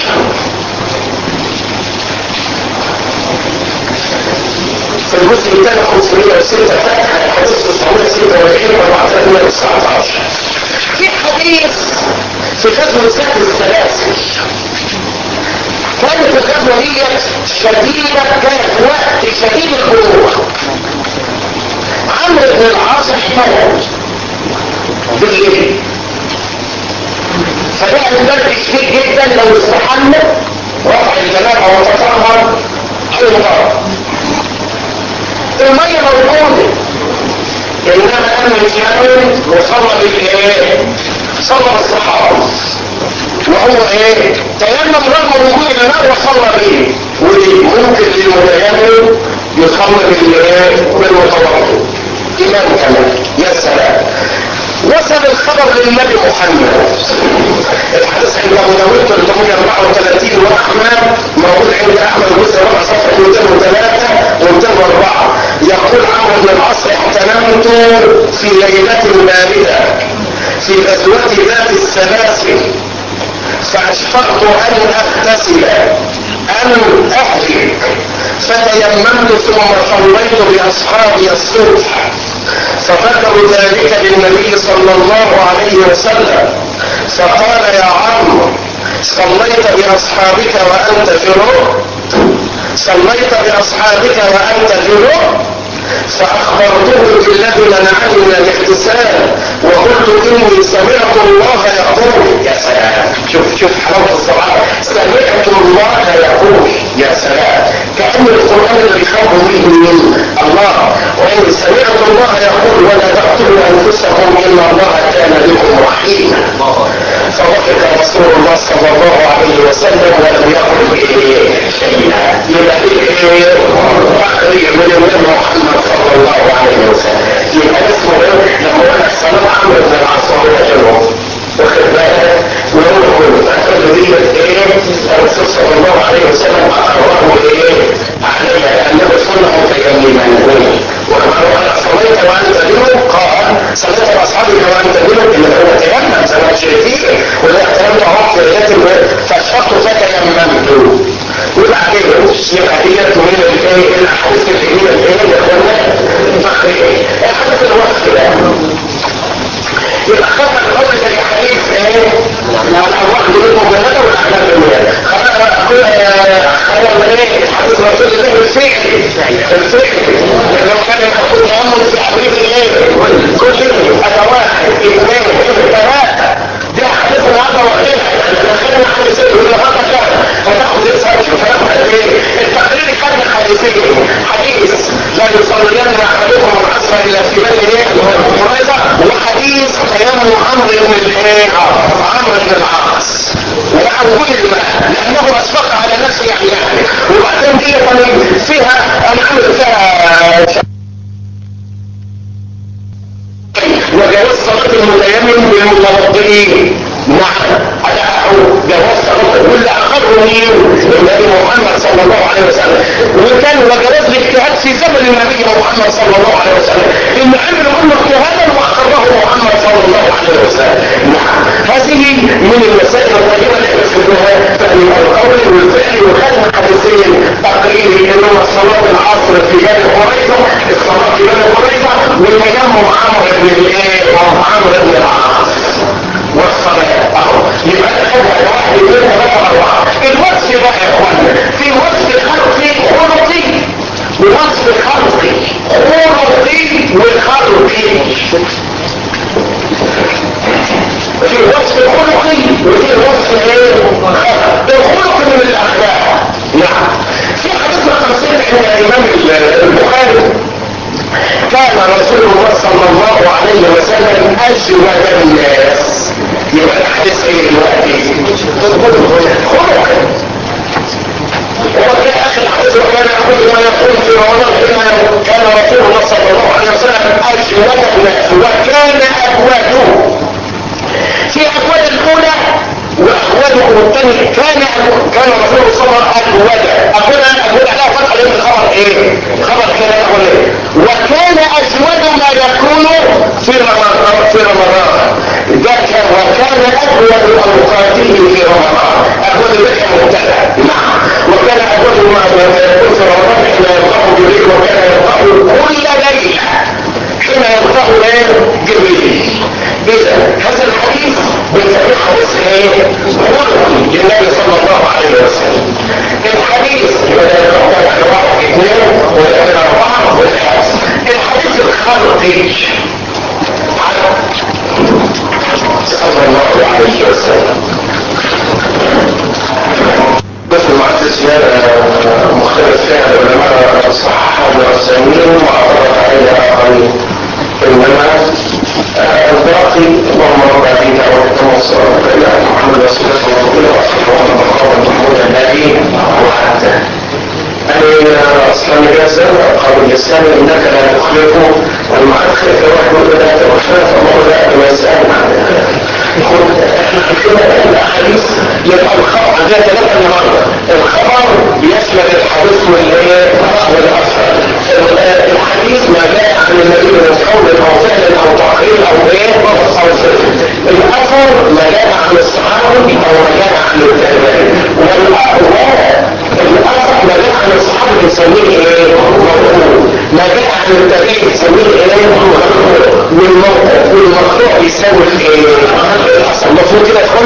في الجزء الثاني 506 فتح الحديث 946 و 4119 في حديث في غزوة سد السلاسل كانت الغزوة هي شديدة كانت وقت شديد الخروج عمرو بن العاص احتمل بالليل فبقى البرد شديد جدا لو استحمل رفع الجنابة وتطهر على الغرب المية موجودة انما انا مجنون وصلى بالايه صلى بالصحابة وهو ايه تيمم رغم وجود الماء وصلى به ودي ممكن للمتيمم يصلي بالايه بالمتوضئ امام كمان يا سلام وصل الخبر للنبي محمد الحديث عند ابو داود 334 واحمد موجود عند احمد الجزء ربع صفحه 203 و204 يقول عمرو بن العاص احتلمت في ليله بارده في غزوه ذات السلاسل فاشفقت ان اغتسل ان اهلك فتيممت ثم صليت باصحابي الصبح فذكروا ذلك للنبي صلى الله عليه وسلم فقال يا عمرو صليت باصحابك وانت في ركن صليت باصحابك وانت في ركن فاخبرته بالذي منعني من الاغتسال وقلت اني سمعت الله يقول يا سلام شوف شوف حلاوه الصلاه سمعت الله يقول يا سلام كان القران اللي بيخاطب به من الله وان سمعت الله يقول ولا تقتلوا انفسكم ان الله كان بكم رحيما فضحك رسول الله صلى الله عليه وسلم ولم يقل ايه شيئا يبقى ايه تقرير من النبي محمد صلى الله عليه وسلم يبقى اسمه ايه لما قلنا الصلاه عمرو بن العاص وهو جنوب واخد بالك وهو يقول فاكر دي ايه الرسول صلى الله عليه وسلم اقراه ايه علي لانه صلى متيمما وكما قال صليت وانت جنوب قال صليت باصحابك وانت جنوب اللي هو تيمم زي ما شايفين ولا تيمم اهو في رياض فاشفقت فتيممت وبعدين يبقى ديت من الايه الاحاديث اللي هي الايه يا اخوانا فخريه الحديث الوقت ده يبقى خطر القول زي حديث ايه الارواح منكم جنة والاحلام بالمياه خطر خطر ايه حديث رسول الله الفعل الفعل لو كان يقول تأمل في حديث الايه كل ادى واحد اثنين ثلاثة دي حديث النهارده واخدها دخلنا حديث يقول لك كام فتاخد رسالة فتاخد قد ايه التقرير كان حديثين حديث لا يصلين احدكم العصر الا في بلد ايه قريظه وحديث تيمم عمرو بن الايه عمرو بن العاص وعن كل ما لانه اشفق على نفسه يعني يعني وبعدين دي فيها الامر فيها وجواز صلاة المتيمم بالمتوضئين نعم على جواز صلاة واللي أخره مين؟ النبي محمد صلى الله عليه وسلم وكان وجواز الاجتهاد في زمن النبي محمد صلى الله عليه وسلم إن عمل أمه اجتهادا وأخره محمد صلى الله عليه وسلم نعم هذه من المسائل الطيبة اللي بنفهمها فمن القول والفعل وكان حديثين تقريري إنما صلاة العصر في بني قريظة الصلاة في بني قريظة والتيمم عمرو بن الايه؟ عمرو بن العاص والصلاة اهو يبقى خدها واحد اثنين ثلاثة أربعة الوصف بقى يا اخوانا في وصف خلقي خلقي ووصف خلقي خلقي والخلقي في وصف خلقي وفي وصف ايه؟ الخلق من الاخلاق نعم في حديث رقم ستة عند الامام البخاري كان رسول الله صلى الله عليه وسلم اجود الناس يبقى الحديث ايه دلوقتي خلق هو كان اخر الحديث وكان يقول ما يقول في رمضان حين كان رسول الله صلى الله عليه وسلم اجود الناس وكان اجوده في اجود الاولى واخوته الثاني كان كان رسول الله صلى الله عليه وسلم اجود اقول اجود عليها فتحه لان خبر ايه خبر كان اقول ايه وكان اجود ما يكون في رمضان في رمضان ده كان وكان اجود اوقاته في رمضان اجود لك مبتدا نعم وكان اجود ما يكون في رمضان حين يلقاه جبريل وكان يلقاه كل ليله حين يلقاه ايه جبريل اذا هذا الحديث بنسميه حديث ايه خلقي للنبي صلى الله عليه وسلم الحديث ولا يتوقع على واحد اثنين ولا من اربعه ولا خمسه الحديث الخلقي صلى الله عليه وسلم بس المعدس مختلف فيها العلماء صححها العثيمين وعرضت عليها اخرين انما الباقي اللهم رب عبيد اوحدهم والصلاه الى محمد رسول الله صلى الله عليه وسلم وصحبه ومن محمود النبي وحتى أي أصلا جازا قول الإسلام إنك لا تخلف والمعرفة في واحد من ذات الرحمن فالله لا بما يسألنا عن الأحاديث يبقى الخبر عندنا ثلاثة النهاردة الخبر يشمل الحديث والإيه والأثر الحديث ما جاء عن النبي من قول أو فعل أو تقرير أو إيه أو صفر الأثر ما جاء عن الصحابة أو ما جاء عن التابعين والأثر ما جاء عن الصحابة بنسميه ايه مرفوع ما جاء عن التابعين بنسميه ايه مرفوع والموقوف والمقطوع بيساوي الايه الاصل المفروض كده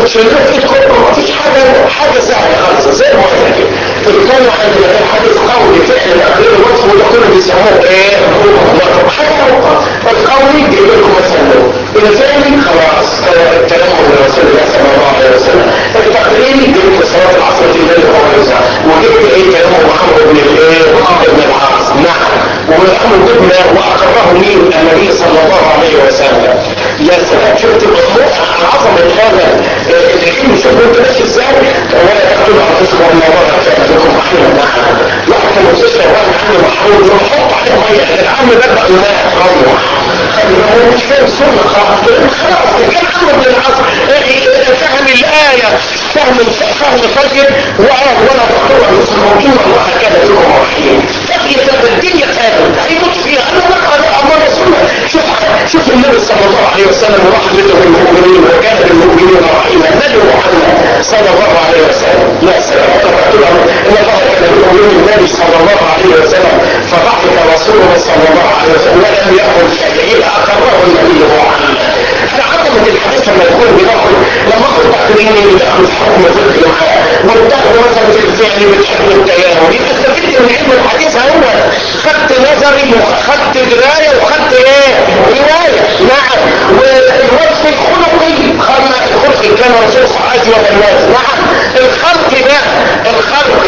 شايفين ايدكم مفيش حاجه حاجه سهله خالص زي ما قلت كده الكلام عندنا كان حديث قولي فعل الاخير الوصف وده كله بيسموه ايه؟ حتى القولي جايب لكم مثلا الفعلي خلاص الكلام من رسول الله صلى الله عليه وسلم التقريري جبت صلاه العصر في الليل خالص وجبت ايه كلام محمد بن الايه؟ بن العاص نعم ونحن جبنا واقره مين النبي صلى الله عليه وسلم يا سلام شفت الموضوع عظمه هذا العلم شوف انت ماشي ازاي ولا تقتلوا انفسكم ان الله كان بكم رحيما نعم واحد كان مستشفى واحد عنده محروم وحط عليه ميه العم بدا الماء روح هو مش فاهم سنه خلاص خلاص كان عمرو بن العاص فهم الايه فهم فهم فجر وقال ولا تقتلوا انفسكم ان الله كان بكم رحيما تبقى الدنيا تابت هيموت فيها انا بقى امر سنه شوف شوف النبي صلى الله عليه وسلم ورحمته بالمؤمنين وكان بالمؤمنين رحيما النبي محمد صلى الله عليه وسلم لا سلام ان الله كان بالمؤمنين النبي صلى الله عليه وسلم فضحك رسوله صلى الله عليه وسلم ولم يقل شيئا اقره النبي محمد فعظمة الحديث لما يكون بناخد لما اخد تقريني بتاخد حكم فقهي معاه وبتاخد مثلا في الفعل بتحب التيامن يبقى استفدت من علم الحديث اهو خدت نظري وخدت درايه وخدت ايه؟ روايه نعم والوصف الخلقي خلنا الخلقي كان رسول صحابي ولا الناس نعم الخلق ده الخلق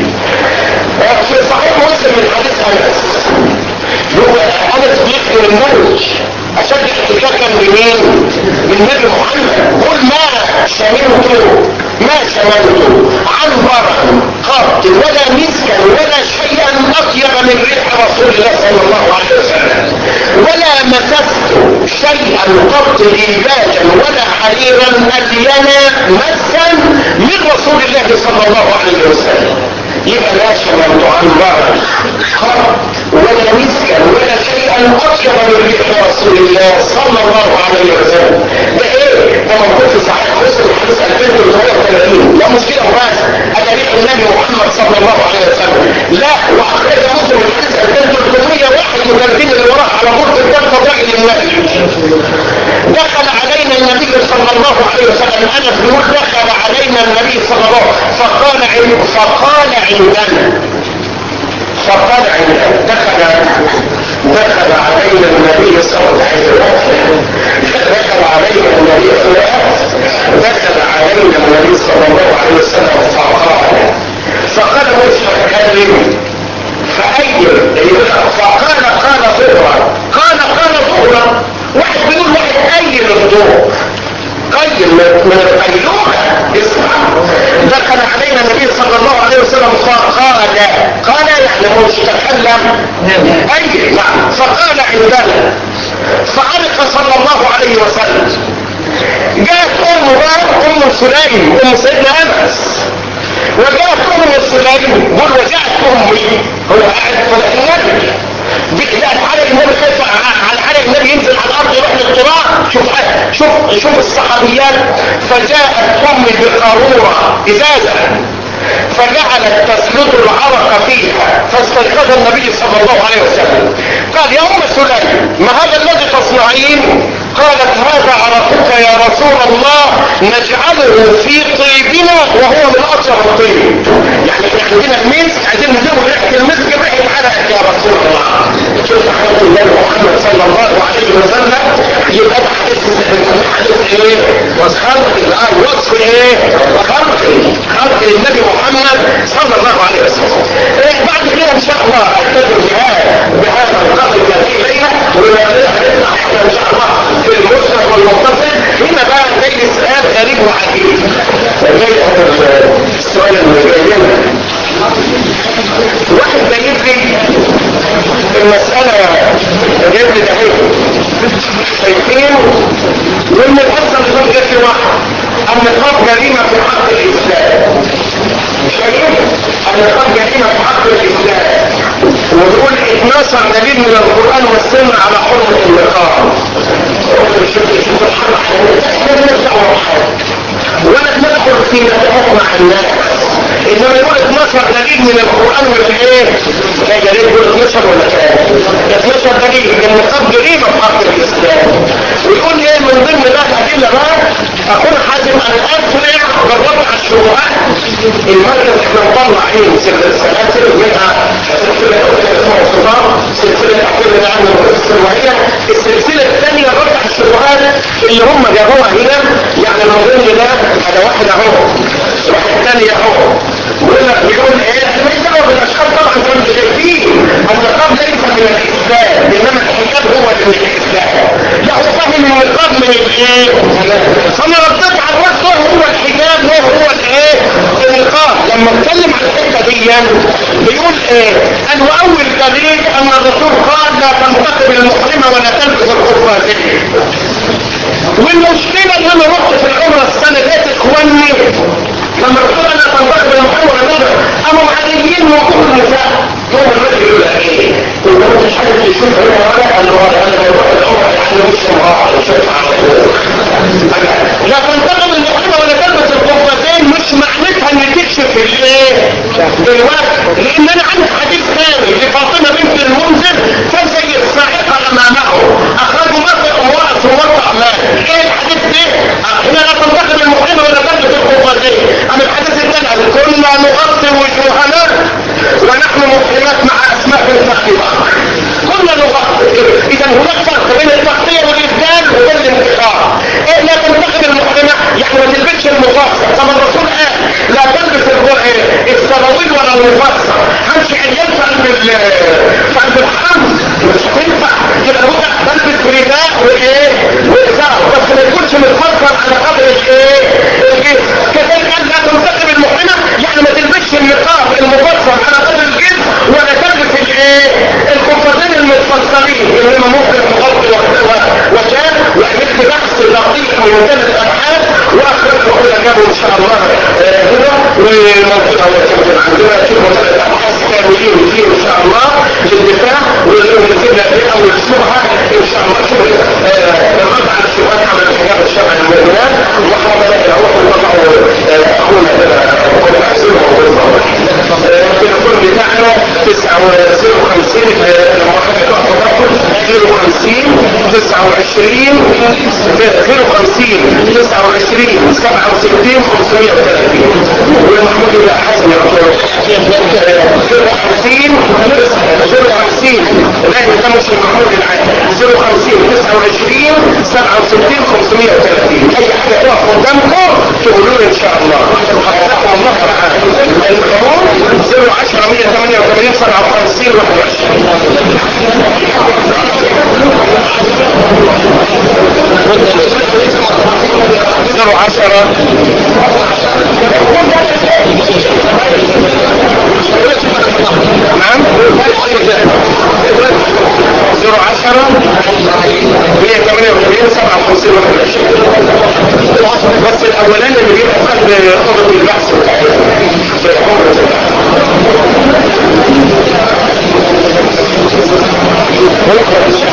في صحيح مسلم من حديث انس هو انس بيكتب الموت اشد احتكاكا بمين بالنبي محمد قل ما شملته ما شملته عنبرا قط ولا مسكا ولا شيئا اطيب من ريح رسول الله صلى الله عليه وسلم ولا مسست شيئا قط ايباجا ولا حريرا الينا مسا من رسول الله صلى الله عليه وسلم يبقى لا شملت عنبرا قط ولا مسكا ولا شيئا اطيب من ريح رسول الله صلى الله عليه وسلم ده ايه ده موجود في صحيح مسلم حديث 2330 لا مشكله بس انا ريح النبي محمد صلى الله عليه وسلم لا واخرج مسلم الحديث 2331 اللي وراه على مرت الدم فضائل النبي دخل علينا النبي صلى الله عليه وسلم انا بنقول دخل علينا النبي صلى الله عليه وسلم فقال عند فقال عندنا فقال عندنا دخل دخل علينا النبي صلى الله عليه وسلم دخل علينا النبي صلى الله عليه وسلم دخل علينا النبي صلى الله عليه وسلم فقال فقال مش هتكلم فأير فقال قال ظهرا قال قال ظهرا واحد بيقول واحد أير الظهر قيل من القيلولة اسمع دخل علينا النبي صلى الله عليه وسلم فقال قال يعني مش تكلم اي نعم فقال عندنا فعرف صلى الله عليه وسلم جاءت ام ام سليم ام سيدنا انس وجاءت ام سليم قل وجاءت امي هو قاعد فلان النبي بإذن على النبي خايف على على النبي ينزل على الأرض يروح للتراب شوف شوف شوف الصحابيات فجاءت أمي بقارورة إزازة فجعلت تسلط العرق فيها فاستيقظ النبي صلى الله عليه وسلم قال يا أم سليم ما هذا الذي تصنعين قالت هذا عرقك يا رسول الله نجعله في طيبنا وهو من أطيب الطيب يعني احنا عندنا المسك عايزين نزود ريحة المسك ريحة عرقك يا رسول الله شوف حضرة النبي محمد صلى الله عليه وسلم يبقى ده حديث حديث ايه خلق الآن وصف ايه خلق خلق النبي محمد صلى الله عليه وسلم إيه بعد كده ان شاء الله اكتبر بهذا بهذا القدر الذي لينا ونرجع ان شاء الله في المسند والمتصل هنا بقى جاي سؤال غريب وعجيب جاي السؤال اللي جاي لنا واحد جايب لي المسألة جايب لي ده شايفين وان الحصة اللي كان جاي واحد ان الخط جريمة في حق الاسلام شايفين ان الخط جريمة في حق الاسلام ودول 12 دليل من القرآن والسنة على حرمة اللقاء ولا ندخل في نتفق مع الناس انما يقول 12 12 دليل من القرآن ومن ايه يا ريت يقول 12 ولا كام 12 دليل ان النقاب جريمة في حق الاسلام ويقول ايه من ضمن بقى الادلة بقى اكون حازم ان افرع بالرفع الشبهات المركز احنا نطلع ايه سلاسل منها سلسلة اسمها الصفار سلسلة احكام العلم والقصص الوحية السلسلة الثانية رفع الشبهات اللي هم جابوها هنا يعني من ضمن ده هذا واحد اهو واحد ثاني اهو بيقول ايه مش دعوه بالاشخاص طبعا كانوا شايفين النقاب ليس من الاسلام انما الحجاب هو اللي من الاسلام لا هو فاهم ان النقاب من الايه فانا رديت على الرد هو الحجاب هو هو الايه النقاب لما اتكلم عن الحته دي بيقول ايه ان اول دليل ان الرسول قال لا تنتقب المحرمه ولا تلبس القفازين والمشكله ان انا رحت في العمره السنه ديت اخواني لما الرسول انا تنتقب المحرمه ولا تلبس اما معديين موقوف النساء يوم الرجل يقول لك ايه يقول له مش حاجه تشوف هنا ولا قال له انا بروح العمره يعني مش مراحل وشوف على طول لا تنتقب المحرمه ولا تلبس القفازين مش معناتها ان تكشف الايه الوجه لان انا عندي حديث ثاني لفاطمه بنت المنذر فزي الصاعقه امامه اخرجوا مرة امرأة ومرة مال ايه الحديث ده هنا لا تنتقب المحرمه ولا تلبس القفازين اما الحديث الثاني قال كنا نغطي وجوهنا ونحن محرمات مع اسماء بنت اخي بكر كنا نغطي اذا هناك فرق بين التغطيه والابدال وبين الانتقام ايه لا تنتقب المحرمه يعني ما تلبسش المفصل طب الرسول قال لا تلبس السراويل ولا المفصل همشي عيال في قلب في قلب الحرم مش هتنفع يبقى هو تلبس رداء وايه وازار بس ما يكونش متفصل على قدر الايه الجسم كذلك قال لا تنتقب المحرمه يعني ما تلبسش النقاب المفصل على قدر الجسم ولا تلبس الايه القفازين المتفصلين اللي هم ممكن تغطي وكان وعملت بحث دقيق من ثلاث ابحاث واخرجت كل جابه ان شاء الله هنا وموجود على التلفزيون عندنا في ثلاث ابحاث كاملين فيه ان شاء الله للدفاع ونزلنا في اول شبهه ان شاء الله شبهه الرد على الشبهات حول الحجاب الشرعي للمؤمنات وحول روح وضعه اخونا كل حسين التليفون بتاعنا 59 المواقع تعتبر 50 29 50 29 67 530 والمحمود بن حسن يقول 50 50 لا ده مش المحمود العادي 50 29 67 530 اي حاجه تقف قدامكم تقولوا لي ان شاء الله حفظكم الله تعالى القانون 010 188 57 زيرو عشرة نعم زيرو عشرة مية تمانية وثمانين سبعة وخمسين واحد بس الأولاني اللي بيبقى قلب أوضة البحث في عمرة البحث